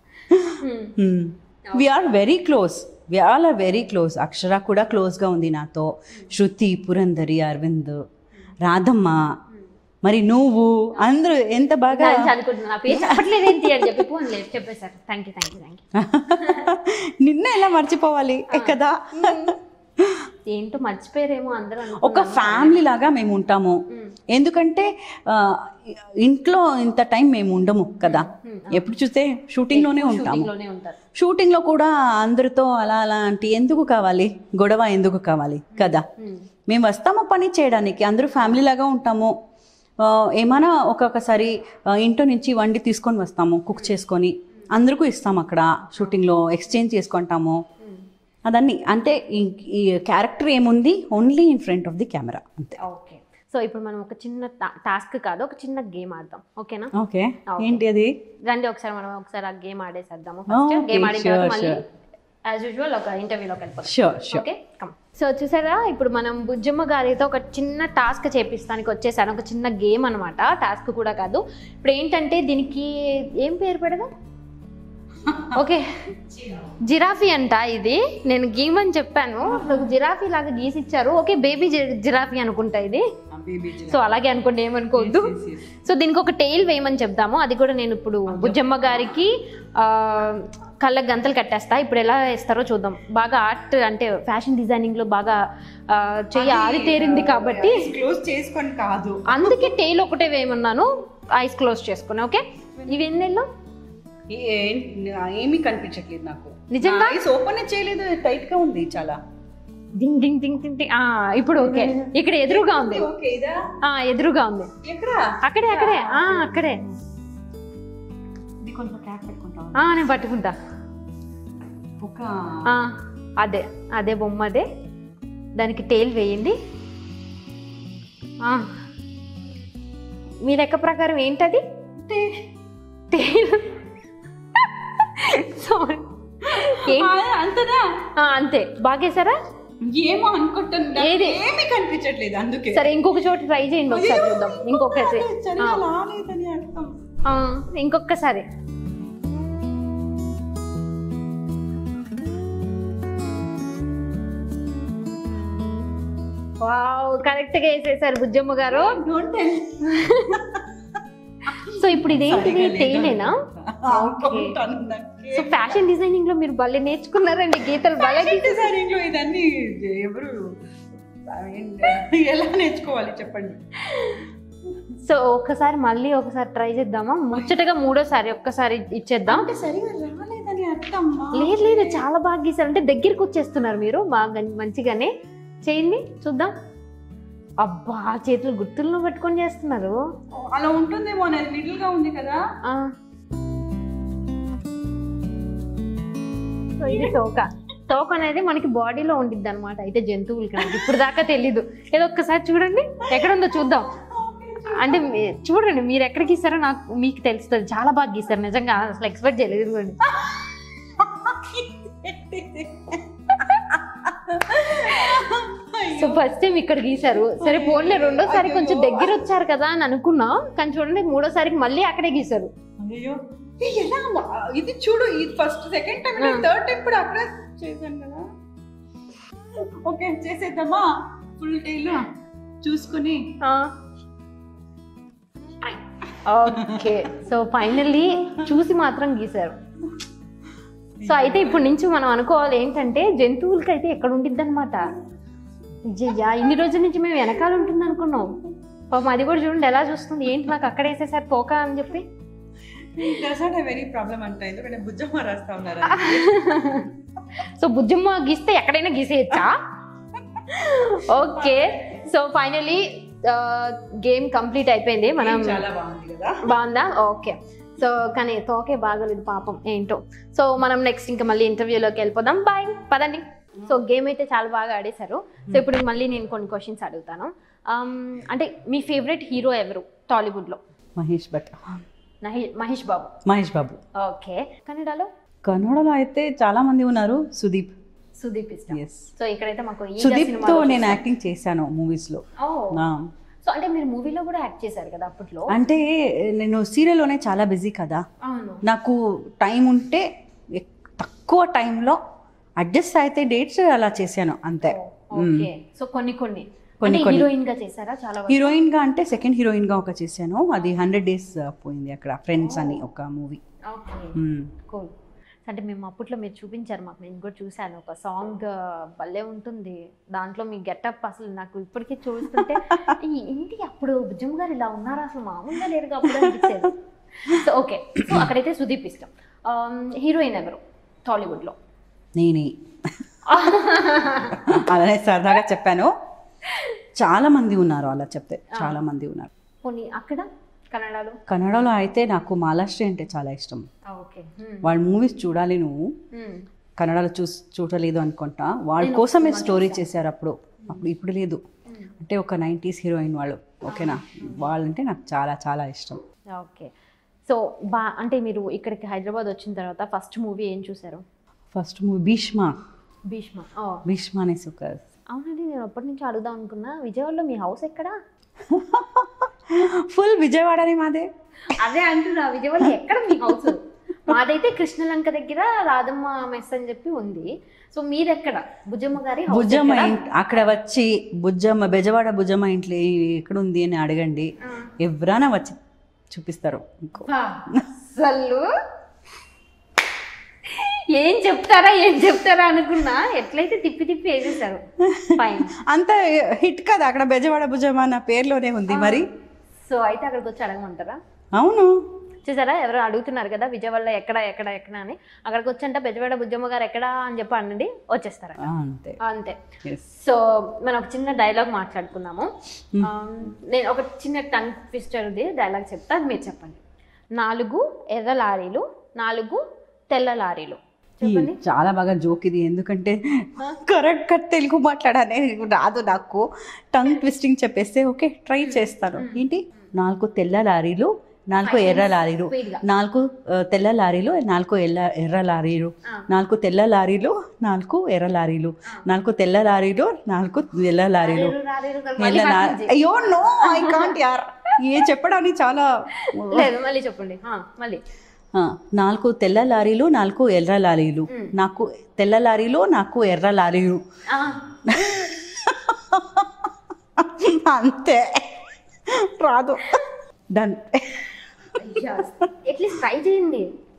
we're very close all are very close Akshara కూడా క్లోజ్గా ఉంది నాతో శృతి పురందరి అరవింద్ రాధమ్మ మరి నువ్వు అందరూ ఎంత బాగా అనుకుంటున్నాను నా పేరు చెప్పట్లేదు ఏంటి అని చెప్పి ఫోన్ లేదు చెప్పేశారు thank you thank you thank you నిన్న ఎలా మర్చిపోవాలి కదా ఏంటో మర్చిపోయారేమో అందరూ ఒక అనుకున్నాను. ఫ్యామిలీ లాగా మేము ఉంటాము ఎందుకంటే ఆ, ఇంట్లో ఇంత టైం మేము ఉండము కదా ఎప్పుడు చూస్తే షూటింగ్లోనే ఉంటాము ఇంట్లోనే ఉంటారు షూటింగ్లో కూడా అందరితో అలా అలాంటి ఎందుకు కావాలి గొడవ ఎందుకు కావాలి కదా మేము వస్తాము పని చేయడానికి అందరూ ఫ్యామిలీ లాగా ఉంటాము ఆ, ఏమైనా ఒక్కొక్కసారి ఆ, ఇంట్లో నుంచి వండి తీసుకొని వస్తాము కుక్ చేసుకొని అందరికీ ఇస్తాము అక్కడ షూటింగ్లో ఎక్స్చేంజ్ చేసుకుంటాము అదన్నీ అంటే ఈ- ఈ క్యారెక్టర్ ఏముంది only in front of the camera అంతే ఓకే సో ఇప్పుడు మనం ఒక చిన్న టాస్క్ కాదు ఒక చిన్న గేమ్ ఆడదాం ఓకేనా ఓకే Okay. ఏంటి అది రండి ఒకసారి మనం ఒకసారి ఆ గేమ్ ఆడేసేద్దాము Okay, ఫస్ట్ గేమ్ ఆడిన తర్వాత sure, మళ్ళీ sure. యాజ్ యూజువల్ ఒక ఇంటర్వ్యూలోకి వెళ్ళిపోతాం sure sure okay come so చూసారా ఇప్పుడు మనం బుజ్జమ్మ గారితో ఒక చిన్న టాస్క్ చేపిస్తానికి వచ్చేసాను ఒక చిన్న గేమ్ అనమాట టాస్క్ కూడా కాదు ఇప్పుడు ఏంటంటే దీనికి ఏం పేరు పెడదాం ఓకే జిరాఫీ అంట ఇది నేను గీమని చెప్పాను నాకు జిరాఫీ లాగా గీసిచ్చారు ఓకే బేబీ జిరాఫీ అనుకుంటా ఇది సో అలాగే అనుకోండి ఏమనుకోవద్దు సో దీనికి ఒక టెయిల్ వేయమని చెప్దాము అది కూడా నేను ఇప్పుడు బుజ్జమ్మ గారికి ఆ, కళ్ళకి గంతలు కట్టేస్తా ఇప్పుడు ఎలా వేస్తారో చూద్దాం బాగా ఆర్ట్ అంటే ఫ్యాషన్ డిజైనింగ్ లో బాగా ఆ, చెయ్యి ఆరితేరింది కాబట్టి క్లోజ్ చేసుకొని కాదు అందుకే టెయిల్ ఒకటే వేయమన్నాను ఐస్ క్లోజ్ చేసుకుని ఓకే ఇవి ఎన్నెల్లో ఏమీ కనిపించట్లేదు నాకు నిజంగా? ఐస్ ఓపెన్ చేయలేదు టైట్ గా ఉంది చాలా డింగ్ డింగ్ డింగ్ డింగ్ డింగ్. ఆ, ఇప్పుడు ఓకే ఇక్కడ ఎదురుగా ఉంది ఓకే ఇదా ఆ ఎదురుగా ఉంది ఎక్కడ అక్కడే అక్కడే ఆ అక్కడే ఇది కొంచెం క్యాప్ పెట్టుకుంటాం ఆ నేను పట్టుకుంటా ఒక ఆ, అదే అదే బొమ్మ అదే దానికి టేల్ వేయండి ఆ. మీ లెక్క ప్రకారం ఏంటది టేల్ సారీ ఏంటి అంతదా ఆ, అంతే బాగేసారా ఏమో అనుకుంటున్నా ఏది? ఏమీ కనిపించట్లేదు అందుకే సరే ఇంకొక చోట ట్రై చేయండి ఒకసారి చూద్దాం ఇంకొకసారి సరిగా రాలేదని అర్థం ఆ, ఇంకొకసారి వావ్ కరెక్ట్ గా వేసేసారు బుజ్జమ్మ గారు డోంట్ టెల్ సో ఇప్పుడు ఇదేంటిది టైలేనా సో ఫ్యాషన్ డిజైనింగ్ లో మీరు భలే నేర్చుకున్నారండి గీతలు భలే గీ- డిజైనింగ్ లో ఇదన్నీ ఎవరు ఎలా నేర్చుకోవాలి చెప్పండి సో ఒకసారి మళ్ళీ ఒకసారి ట్రై చేద్దామా ముచ్చటగా మూడోసారి ఒక్కసారి ఇచ్చేద్దాం అంటే సరిగా రాలేదని అర్థం లేదు లేదు చాలా బాగా గీసారు అంటే దగ్గరికి వచ్చేస్తున్నారు మీరు బాగా మంచిగానే చేయండి చూద్దాం అబ్బా చేతులు గుర్తులను పట్టుకొని చేస్తున్నారు అలా ఉంటుందేమో అనేది లిటిల్ గా ఉంది కదా ఆ. సో ఇది తోక తోక అనేది మనకి బాడీలో ఉండిద్ది అనమాట అయితే జంతువులకి నాకు ఇప్పుడు దాకా తెలీదు ఏదో ఒక్కసారి చూడండి ఎక్కడ ఉందో చూద్దాం అంటే మీ- చూడండి మీరు ఎక్కడ గీసారో నాకు మీకు తెలుస్తుంది చాలా బాగా గీసారు నిజంగా అసలు ఎక్స్పెక్ట్ చేయలేదు ఇదిగోండి. సో ఫస్ట్ టైం ఇక్కడ గీశారు సరే ఫోన్లే రెండోసారి కొంచెం దగ్గర వచ్చారు కదా అని అనుకున్నా కానీ చూడండి మూడోసారికి మళ్ళీ అక్కడే గీశారు అయ్యో ఏ, ఎలా వా- ఇది చూడు ఇది ఫస్ట్ సెకండ్ టైం ఆ. థర్డ్ టైం కూడా అక్కడ చేశాను కదా ఓకే చేసేద్దామా ఫుల్ టైల్ చూసుకుని ఓకే సో ఫైనల్లీ చూసి మాత్రం గీశారు సో అయితే ఇప్పటి నుంచి మనం అనుకోవాలి ఏంటంటే జంతువులకి అయితే ఎక్కడ ఉండిద్ది అనమాట నిజయ్యా ఇన్ని రోజుల నుంచి మేము వెనకాల ఉంటుంది అనుకున్నాం పాపం అది కూడా చూడండి ఎలా చూస్తుంది ఏంటి నాకు అక్కడ వేసేసారు పోక అని చెప్పి దట్ వెరీ ప్రాబ్లం అంట ఎందుకంటే బుజ్జమ్మ రాస్తా ఉన్నారు సో బుజ్జమ్మ గీస్తే ఎక్కడైనా గీసేయచ్చా okay so finally game complete అయిపోయింది మనం చాలా బాగుంది కదా బాగుందా ఓకే సో కానీ తోకే బాగలేదు పాపం ఏంటో సో మనం నెక్స్ట్ ఇంకా మళ్ళీ ఇంటర్వ్యూలోకి వెళ్ళిపోదాం బాయ్ పదండి సో గేమ్ అయితే చాలా బాగా ఆడేశారు సో ఇప్పుడు మళ్ళీ నేను కొన్ని క్వశ్చన్స్ అడుగుతాను Um, అంటే మీ ఫేవరెట్ హీరో ఎవరు టాలీవుడ్లో మహేష్ భట్ మహేష్ మహేష్ బాబు మహేష్ బాబు ఓకే కన్నడలో కన్నడలో అయితే చాలా మంది ఉన్నారు సుదీప్ సుదీప్ ఇష్టం ఎస్ సో ఇక్కడైతే మాకు ఈగ సుదీప్ తో సినిమాలో నేను చూసాం. యాక్టింగ్ చేశాను మూవీస్ లో ఓ ఆ. సో అంటే మీరు మూవీలో కూడా యాక్ట్ చేశారు కదా అప్పట్లో అంటే నేను సీరియల్లోనే చాలా బిజీ కదా అవును నాకు టైం ఉంటే ఎక్- తక్కువ టైంలో అడ్జస్ట్ అయితే డేట్స్ అలా చేశాను అంతే ఓకే సో కొన్ని కొన్ని కొన్ని అంటే కొన్ని. హీరోయిన్ గా చేశారా చాలా వరకు? హీరోయిన్ గా అంటే సెకండ్ హీరోయిన్ గా ఒక చేశాను అది హండ్రెడ్ డేస్ పోయింది అక్కడ ఫ్రెండ్స్ అని ఒక మూవీ ఓకే కూల్ అంటే మేము అప్పట్లో మీరు చూపించారు మాకు నేను కూడా చూశాను ఒక సాంగ్ భలే ఉంటుంది దాంట్లో మీ గెటప్ అసలు నాకు ఇప్పటికీ చూస్తుంటే ఈ- ఏంటి అప్పుడు భుజం గారు ఇలా ఉన్నారా అసలు మామూలుగా లేరుగా అప్పుడు అనిపించేది సో ఓకే సో అక్కడైతే సుదీప్ ఇష్టం హీరోయిన్ ఎవరు టాలీవుడ్లో నేనే అలానే సరదాగా చెప్పాను చాలా మంది ఉన్నారు అలా చెప్తే చాలా మంది ఉన్నారు పోనీ అక్కడ కన్నడలో కన్నడలో అయితే నాకు మాలాశ్రీ అంటే చాలా ఇష్టం ఓకే వాళ్ళ మూవీస్ చూడాలి నువ్వు కన్నడలో చూ చూడలేదు అనుకుంటా వాళ్ళ కోసమే స్టోరీ చేశారు అప్పుడు అప్పుడు ఇప్పుడు లేదు అంటే ఒక నైంటీస్ హీరోయిన్ వాళ్ళు ఓకేనా వాళ్ళంటే నాకు చాలా చాలా ఇష్టం ఓకే సో బా అంటే మీరు ఇక్కడికి హైదరాబాద్ వచ్చిన తర్వాత ఫస్ట్ మూవీ ఏం చూసారు ఫస్ట్ మూవీ భీష్మ భీష్మ ఓ భీష్మ అనేసి ఒక అవునండి నేను అప్పటి నుంచి అడుగుదాం అనుకున్నా విజయవాడలో మీ హౌస్ ఎక్కడా ఫుల్ విజయవాడని మాదే అదే అంటున్నా విజయవాడలో ఎక్కడ మీ హౌస్ మాదైతే కృష్ణలంక దగ్గర రాధమ్మ మెస్ అని చెప్పి ఉంది సో మీరెక్కడ బుజ్జమ్మ గారి house బుజ్జమ్మ ఎక్కడ? ఇంట్ అక్కడ వచ్చి బుజ్జమ్మ బెజవాడ బుజ్జమ్మ ఇంట్లో ఎక్కడుంది అని అడగండి ఆ. ఎవరైనా వచ్చి చూపిస్తారు ఇంకో బా, అసలు ఏం చెప్తారా ఏం చెప్తారా అనుకున్నా ఎట్లయితే తిప్పి తిప్పి వేసేసారు ఫైన్ అంత హిట్ కదా అక్కడ బెజవాడ బుజ్జమ్మ నా పేరులోనే ఉంది మరి సో అయితే అక్కడికి వచ్చి అడగమంటారా అవును చూసారా ఎవరు అడుగుతున్నారు కదా విజయవాడలో ఎక్కడ ఎక్కడ ఎక్కడ అని అక్కడికి వచ్చంట బెజవాడ బుజ్జమ్మ గారు ఎక్కడ అని చెప్పి అనండి వచ్చేస్తారా ఆ, అంతే అంతే ఎస్ సో మనం ఒక చిన్న డైలాగ్ మాట్లాడుకుందాము ఆ, నేను ఒక చిన్న టంగ్ ట్విస్టర్ది డైలాగ్ చెప్తా అది మీరు చెప్పండి నాలుగు ఎర్ర లారీలు నాలుగు తెల్ల లారీలు చెప్పండి చాలా బాగా జోక్ ఇది ఎందుకంటే కరెక్ట్ గా తెలుగు మాట్లాడనే రాదు నాకు టంగ్ ట్విస్టింగ్ చెప్పేస్తే ఓకే ట్రై చేస్తాను ఏంటి నాలుగు తెల్ల లారీలు నాలుగు ఎర్ర లారీలు Speed గా. నాలుగు ఆ, తెల్ల లారీలు నాలుగు ఎల్ల ఎర్ర లారీలు ఆ. నాలుగు తెల్ల లారీలు నాలుగు ఎర్ర లారీలు నాలుగు తెల్ల లారీలు నాలుగు ఎల్ల లారీలు లారీలు, లారీలు, ఎల్ల మళ్ళీ లా- ఫస్ట్ నుంచి. అయ్యో నో ఐ కాంట్ యార్ ఏ చెప్పడానికి చాలా లేదు మళ్ళీ చెప్పండి ఆ, మళ్ళీ ఆ, నాలుగు తెల్ల లారీలు నాలుగు ఎర్ర లారీలు నాకు తెల్ల లారీలు నాకు ఎర్ర లారీలు ఆ, అంతే రాదు డన్ అయ్యా, అట్లీస్ట్ ట్రై చేయండి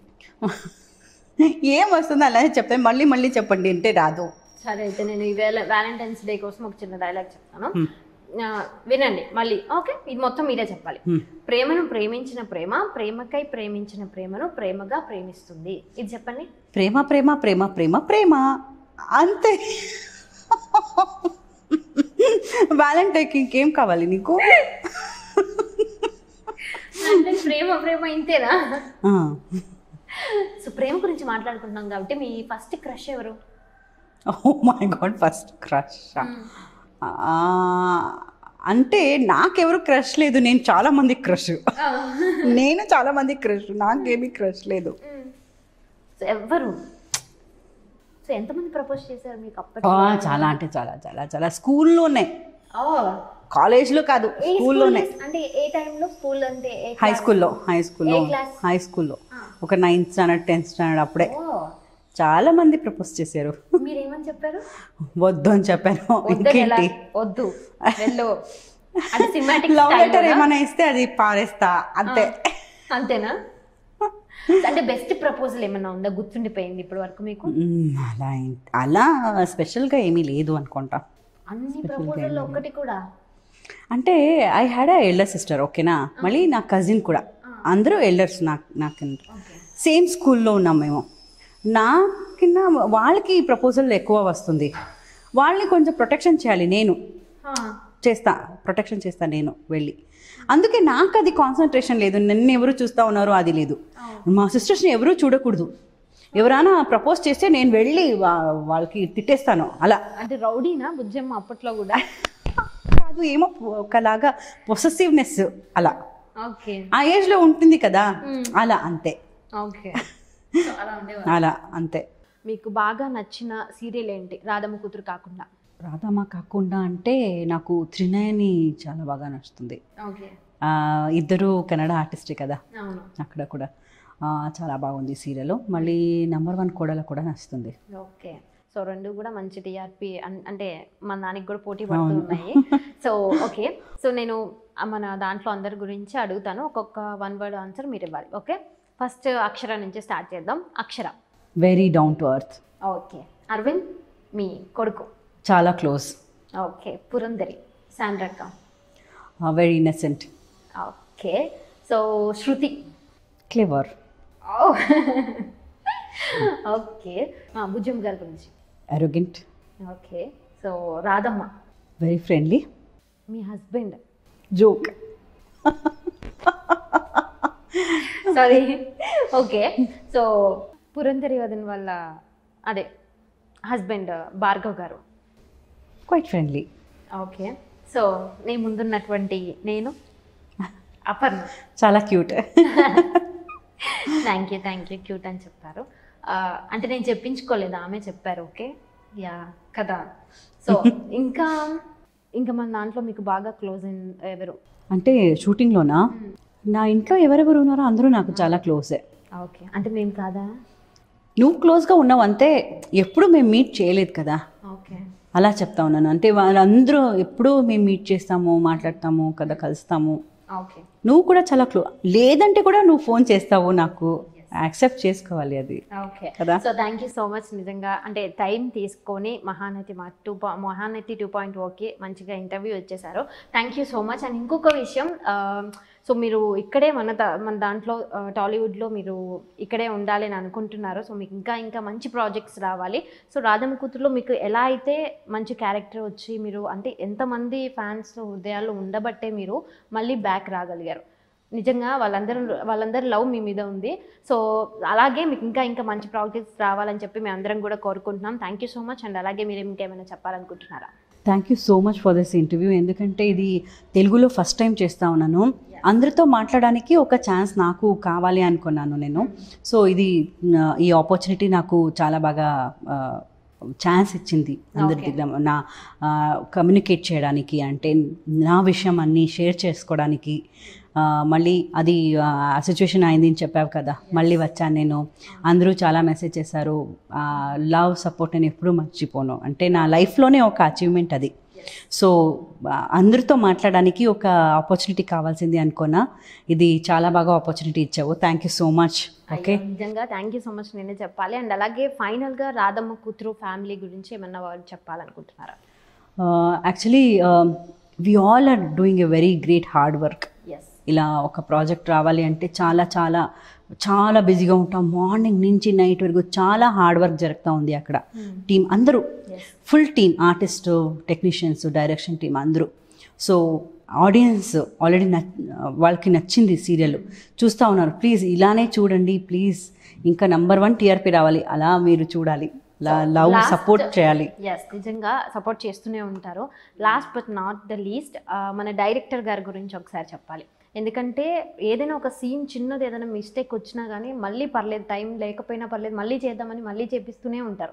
ఏం వస్తుంది అలానే చెప్తే మళ్ళీ మళ్ళీ చెప్పండి అంటే రాదు సరే అయితే నేను ఈ వేల వ్యాలంటైన్స్ డే కోసం ఒక చిన్న డైలాగ్ చెప్తాను ఆ, వినండి మళ్ళీ ఓకే ఇది మొత్తం మీరే చెప్పాలి Hmm. ప్రేమను ప్రేమించిన ప్రేమ ప్రేమకై ప్రేమించిన ప్రేమను ప్రేమగా ప్రేమిస్తుంది ఇది చెప్పండి ప్రేమ ప్రేమ ప్రేమ ప్రేమ ప్రేమ అంతే వ్యాలంటైన్కి ఇంకేం కావాలి నీకు అంటే ప్రేమ ప్రేమ ఇంతేనా ఆ, సో ప్రేమ గురించి మాట్లాడుకుంటున్నాం కాబట్టి మీ ఫస్ట్ క్రష్ ఎవరు oh my god first crush అంటే నాకెవరు క్రష్ లేదు నేను చాలా మంది క్రష్ నేను చాలా మంది క్రష్ నాకేమీ క్రష్ లేదు సో ఎవరు సో ఎంతమంది ప్రపోజ్ చేశారు మీకు ఆ, అప్పట్లో చాలా అంటే చాలా చాలా చాలా స్కూల్లోనే ఓ కాలేజ్లో కాదు ఏ స్కూల్లోనే school అంటే ఏ టైంలో స్కూల్ అంటే ఏ హై class? స్కూల్లో హై స్కూల్లో ఏ class? హై స్కూల్లో ఆ. ఒక నైన్త్ స్టాండర్డ్ టెన్త్ స్టాండర్డ్ అప్పుడే ఓ చాలా మంది ప్రపోజ్ చేశారు మీరు ఏమని చెప్పారు వద్దు అని చెప్పాను వద్దని ఎలా? ఇంకేంటి వద్దు వెళ్ళు అది సినిమాటిక్ లవ్ లెటర్ ఏమైనా ఇస్తే అది పారేస్తా అంతే అంతేనా అంటే బెస్ట్ ప్రపోజల్ ఏమన్నా ఉందా గుర్తుండిపోయింది ఇప్పటి వరకు మీకు మ్మ్, అలా ఏం- అలా స్పెషల్గా ఏమీ లేదు అనుకుంటా అన్ని ప్రపోజల్ ఒక్కటి కూడా అంటే I had a elder sister ఓకేనా మళ్ళీ నా కజిన్ కూడా అందరూ ఎల్డర్స్ నాకు నాకు సేమ్ స్కూల్లో ఉన్నాం మేము నా కింద వాళ్ళకి ప్రపోజల్ ఎక్కువ వస్తుంది వాళ్ళని కొంచెం ప్రొటెక్షన్ చేయాలి నేను ఆ, చేస్తా ప్రొటెక్షన్ చేస్తా నేను వెళ్ళి అందుకే నాకు అది కాన్సన్ట్రేషన్ లేదు నన్ను ఎవరు చూస్తూ ఉన్నారు అది లేదు మా సిస్టర్స్ని ఎవరూ చూడకూడదు ఎవరైనా ప్రపోజ్ చేస్తే నేను వెళ్ళి వా- వాళ్ళకి తిట్టేస్తాను అలా అంటే రౌడీనా బుజ్జమ్మ అప్పట్లో కూడా కాదు ఏమో ఒకలాగా పొసెసివ్నెస్ అలా ఓకే ఆ ఏజ్లో ఉంటుంది కదా అలా అంతే ఓకే అలా ఉండేవారు అలా అంతే మీకు బాగా నచ్చిన సీరియల్ ఏంటి రాధమ్మ కూతురు కాకుండా రాధమ్మ కాకుండా అంటే నాకు త్రినయని చాలా బాగా నచ్చుతుంది ఓకే ఆ, ఇద్దరు కన్నడ ఆర్టిస్టే కదా అవును అక్కడ కూడా ఆ, చాలా బాగుంది సీరియల్ మళ్ళీ నెంబర్ వన్ కోడల కూడా నచ్చుతుంది ఓకే సో రెండు కూడా మంచి టీఆర్పి అంటే మన దానికి కూడా పోటీ పడుతూ ఉన్నాయి సో ఓకే సో నేను ఆ మన దాంట్లో అందరి గురించి అడుగుతాను ఒక్కొక్క వన్ వర్డ్ ఆన్సర్ మీరు ఇవ్వాలి ఓకే ఫస్ట్ అక్షర నుంచి స్టార్ట్ చేద్దాం Akshara very down to earth okay Aravind మీ కొడుకు చాలా క్లోజ్ ఓకే పురందరి శాండ్రక్క very innocent okay so Shruti clever okay భుజం గారి గురించి arrogant okay so Radhamma very friendly మీ husband joke sorry okay so Purandhari వదన్ వాళ్ళ అదే హస్బెండ్ భార్గవ్ గారు క్వైట్ ఫ్రెండ్లీ ఓకే సో నీ ముందున్నటువంటి నేను అపర్ణ చాలా cute thank you thank you cute అని చెప్పారు ఆ, అంటే నేను చెప్పించుకోలేదు ఆమె చెప్పారు ఓకే యా కదా సో ఇంకా ఇంకా మన దాంట్లో మీకు బాగా క్లోజ్ ఎవరు అంటే షూటింగ్లోనా నా ఇంట్లో ఎవరెవరు ఉన్నారో అందరూ నాకు చాలా క్లోజే ఓకే అంటే మేము కాదా నువ్వు క్లోజ్గా ఉన్నావు అంతే ఎప్పుడు మేము మీట్ చేయలేదు కదా ఓకే అలా చెప్తా ఉన్నాను అంటే వాళ్ళందరూ ఎప్పుడూ మేము మీట్ చేస్తాము మాట్లాడతాము కదా కలుస్తాము ఓకే నువ్వు కూడా చాలా క్లో లేదంటే కూడా నువ్వు ఫోన్ చేస్తావు నాకు యాక్సెప్ట్ చేసుకోవాలి అది ఓకే కదా? So thank you so much నిజంగా అంటే టైం తీసుకొని మహానటి మా two Mahanati two point okay మంచిగా ఇంటర్వ్యూ వచ్చేసారు thank you so much and ఇంకొక విషయం సో మీరు ఇక్కడే మన దా- మన దాంట్లో ఆ, టాలీవుడ్లో మీరు ఇక్కడే ఉండాలి అని అనుకుంటున్నారు సో మీకు ఇంకా ఇంకా మంచి ప్రాజెక్ట్స్ రావాలి సో రాధమ్మ కూతురులో మీకు ఎలా అయితే మంచి క్యారెక్టర్ వచ్చి మీరు అంటే ఎంతమంది ఫ్యాన్స్ హృదయాల్లో ఉండబట్టే మీరు మళ్ళీ బ్యాక్ రాగలిగారు నిజంగా వాళ్ళందరూ వాళ్ళందరి లవ్ మీ మీద ఉంది సో అలాగే మీకు ఇంకా ఇంకా మంచి ప్రాజెక్ట్స్ రావాలని చెప్పి మేము అందరం కూడా కోరుకుంటున్నాం thank you so much and అలాగే మీరు ఇంకేమైనా చెప్పాలనుకుంటున్నారా thank you so much for this interview ఎందుకంటే ఇది తెలుగులో ఫస్ట్ టైం చేస్తా ఉన్నాను అందరితో మాట్లాడడానికి ఒక ఛాన్స్ నాకు కావాలి అనుకున్నాను నేను సో ఇది ఆ, ఈ ఆపర్చునిటీ నాకు చాలా బాగా ఛాన్స్ ఇచ్చింది అందరి Okay. దగ్గర నా కమ్యూనికేట్ చేయడానికి అంటే నా విషయం అన్నీ షేర్ చేసుకోవడానికి ఆ, మళ్ళీ అది సిచ్యువేషన్ అయింది అని చెప్పావు కదా మళ్ళీ వచ్చాను నేను అందరూ చాలా మెసేజ్ చేశారు లవ్ సపోర్ట్ నేను ఎప్పుడూ మర్చిపోను అంటే నా లైఫ్లోనే ఒక అచీవ్మెంట్ అది సో ఆ, అందరితో మాట్లాడడానికి ఒక ఆపర్చునిటీ కావాల్సింది అనుకున్నా ఇది చాలా బాగా ఆపర్చునిటీ ఇచ్చావు thank you so much okay అయ్యో, నిజంగా థ్యాంక్ యూ సో మచ్ నేనే చెప్పాలి అండ్ అలాగే ఫైనల్గా రాధమ్మ కూతురు ఫ్యామిలీ గురించి ఏమన్నా వాళ్ళు చెప్పాలనుకుంటున్నారా actually we all are doing a very great hard work yes ఇలా ఒక ప్రాజెక్ట్ రావాలి అంటే చాలా చాలా చాలా బిజీగా ఉంటాం మార్నింగ్ నుంచి నైట్ వరకు చాలా హార్డ్ వర్క్ జరుగుతూ ఉంది అక్కడ టీం అందరూ yes full team artist technicians direction team అందరూ సో ఆడియన్స్ ఆల్రెడీ నచ్ వాళ్ళకి నచ్చింది సీరియల్ చూస్తూ ఉన్నారు ప్లీజ్ ఇలానే చూడండి ప్లీజ్ ఇంకా నంబర్ వన్ టీఆర్పీ రావాలి అలా మీరు చూడాలి లవ్ last- సపోర్ట్ చేయాలి ఎస్ నిజంగా సపోర్ట్ చేస్తూనే ఉంటారు last but not the least మన డైరెక్టర్ గారి గురించి ఒకసారి చెప్పాలి ఎందుకంటే ఏదైనా ఒక సీన్ చిన్నది ఏదైనా మిస్టేక్ వచ్చినా కానీ మళ్ళీ పర్లేదు టైం లేకపోయినా పర్లేదు మళ్ళీ చేద్దామని మళ్ళీ చేపిస్తూనే ఉంటారు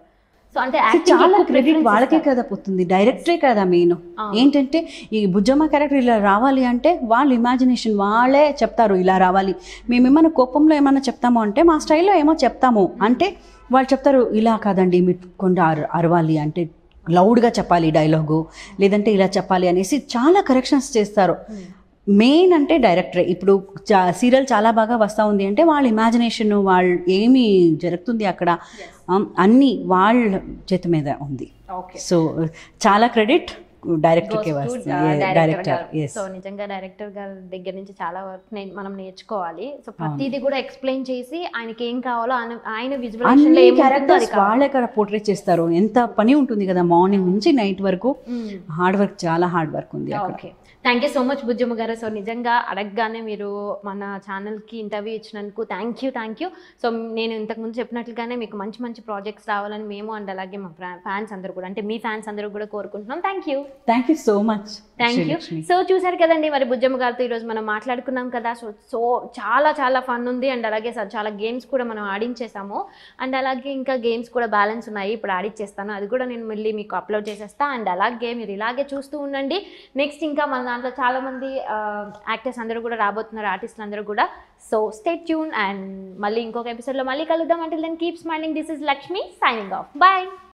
సో అంటే See, acting చాలా ఎక్కువ క్రెడిట్ preference వాళ్ళకే ఇస్తారు. కదా పోతుంది డైరెక్టరే కదా మెయిన్ అవును. ఏంటంటే ఈ బుజ్జమ్మ క్యారెక్టర్ ఇలా రావాలి అంటే వాళ్ళ ఇమాజినేషన్ వాళ్ళే చెప్తారు ఇలా రావాలి మేము ఏమైనా కోపంలో ఏమైనా చెప్తాము అంటే మా స్టైల్లో ఏమో చెప్తాము అంటే వాళ్ళు చెప్తారు ఇలా కాదండి మీరు కొంచెం అర అరవాలి అంటే లౌడ్గా చెప్పాలి డైలాగు లేదంటే ఇలా చెప్పాలి అనేసి చాలా కరెక్షన్స్ చేస్తారు మెయిన్ అంటే డైరెక్టరే ఇప్పుడు సీరియల్ చాలా బాగా వస్తూ ఉంది అంటే వాళ్ళ ఇమాజినేషన్ వాళ్ళు ఏమి జరుగుతుంది అక్కడ um, అన్నీ వాళ్ళ చేతి మీద ఉంది ఓకే సో చాలా క్రెడిట్ డైరెక్టర్కే Goes to, వస్తుంది uh, director డైరెక్టర్ గారు. ఎస్ సో నిజంగా డైరెక్టర్ గారి దగ్గర నుంచి చాలా వర్క్ మనం నేర్చుకోవాలి సో ప్రతిదీ కూడా ఎక్స్ప్లెయిన్ చేసి ఆయనకి ఏం కావాలో ఆయన- ఆయన విజువలైజేషన్ అన్ని లో ఏముంటుందో అది క్యారెక్టర్స్ కావాలి. వాళ్ళే కదా పోర్ట్రేట్ చేస్తారు ఎంత పని ఉంటుంది కదా మార్నింగ్ నుంచి నైట్ వరకు మ్మ్. హార్డ్ వర్క్ చాలా హార్డ్ వర్క్ ఉంది అక్కడ okay thank you so much Bujjamma గారు సో నిజంగా అడగగానే మీరు మన ఛానల్కి ఇంటర్వ్యూ ఇచ్చినందుకు thank you thank you so నేను ఇంతకుముందు చెప్పినట్లుగానే మీకు మంచి మంచి ప్రాజెక్ట్స్ రావాలని మేము అండ్ అలాగే మా ఫ్యాన్స్ అందరూ కూడా అంటే మీ ఫ్యాన్స్ అందరూ కూడా కోరుకుంటున్నాం thank you thank you so much thank you so చూసారు కదండి మరి బుజ్జమ్మ గారితో ఈరోజు మనం మాట్లాడుకున్నాం కదా సో సో చాలా చాలా ఫన్ ఉంది అండ్ అలాగే స- చాలా గేమ్స్ కూడా మనం ఆడించేసాము అండ్ అలాగే ఇంకా గేమ్స్ కూడా బ్యాలెన్స్ ఉన్నాయి ఇప్పుడు ఆడిచ్చేస్తాను అది కూడా నేను మళ్ళీ మీకు అప్లోడ్ చేసేస్తా అండ్ అలాగే మీరు ఇలాగే చూస్తూ ఉండండి నెక్స్ట్ ఇంకా మన దాంట్లో చాలా మంది యాక్టర్స్ అందరూ కూడా రాబోతున్నారు ఆర్టిస్టులు అందరూ కూడా సో స్టే ట్యూన్ అండ్ మళ్ళీ ఇంకొక ఎపిసోడ్లో మళ్ళీ కలుద్దాం అంటే then keep smiling this is Lakshmi signing off bye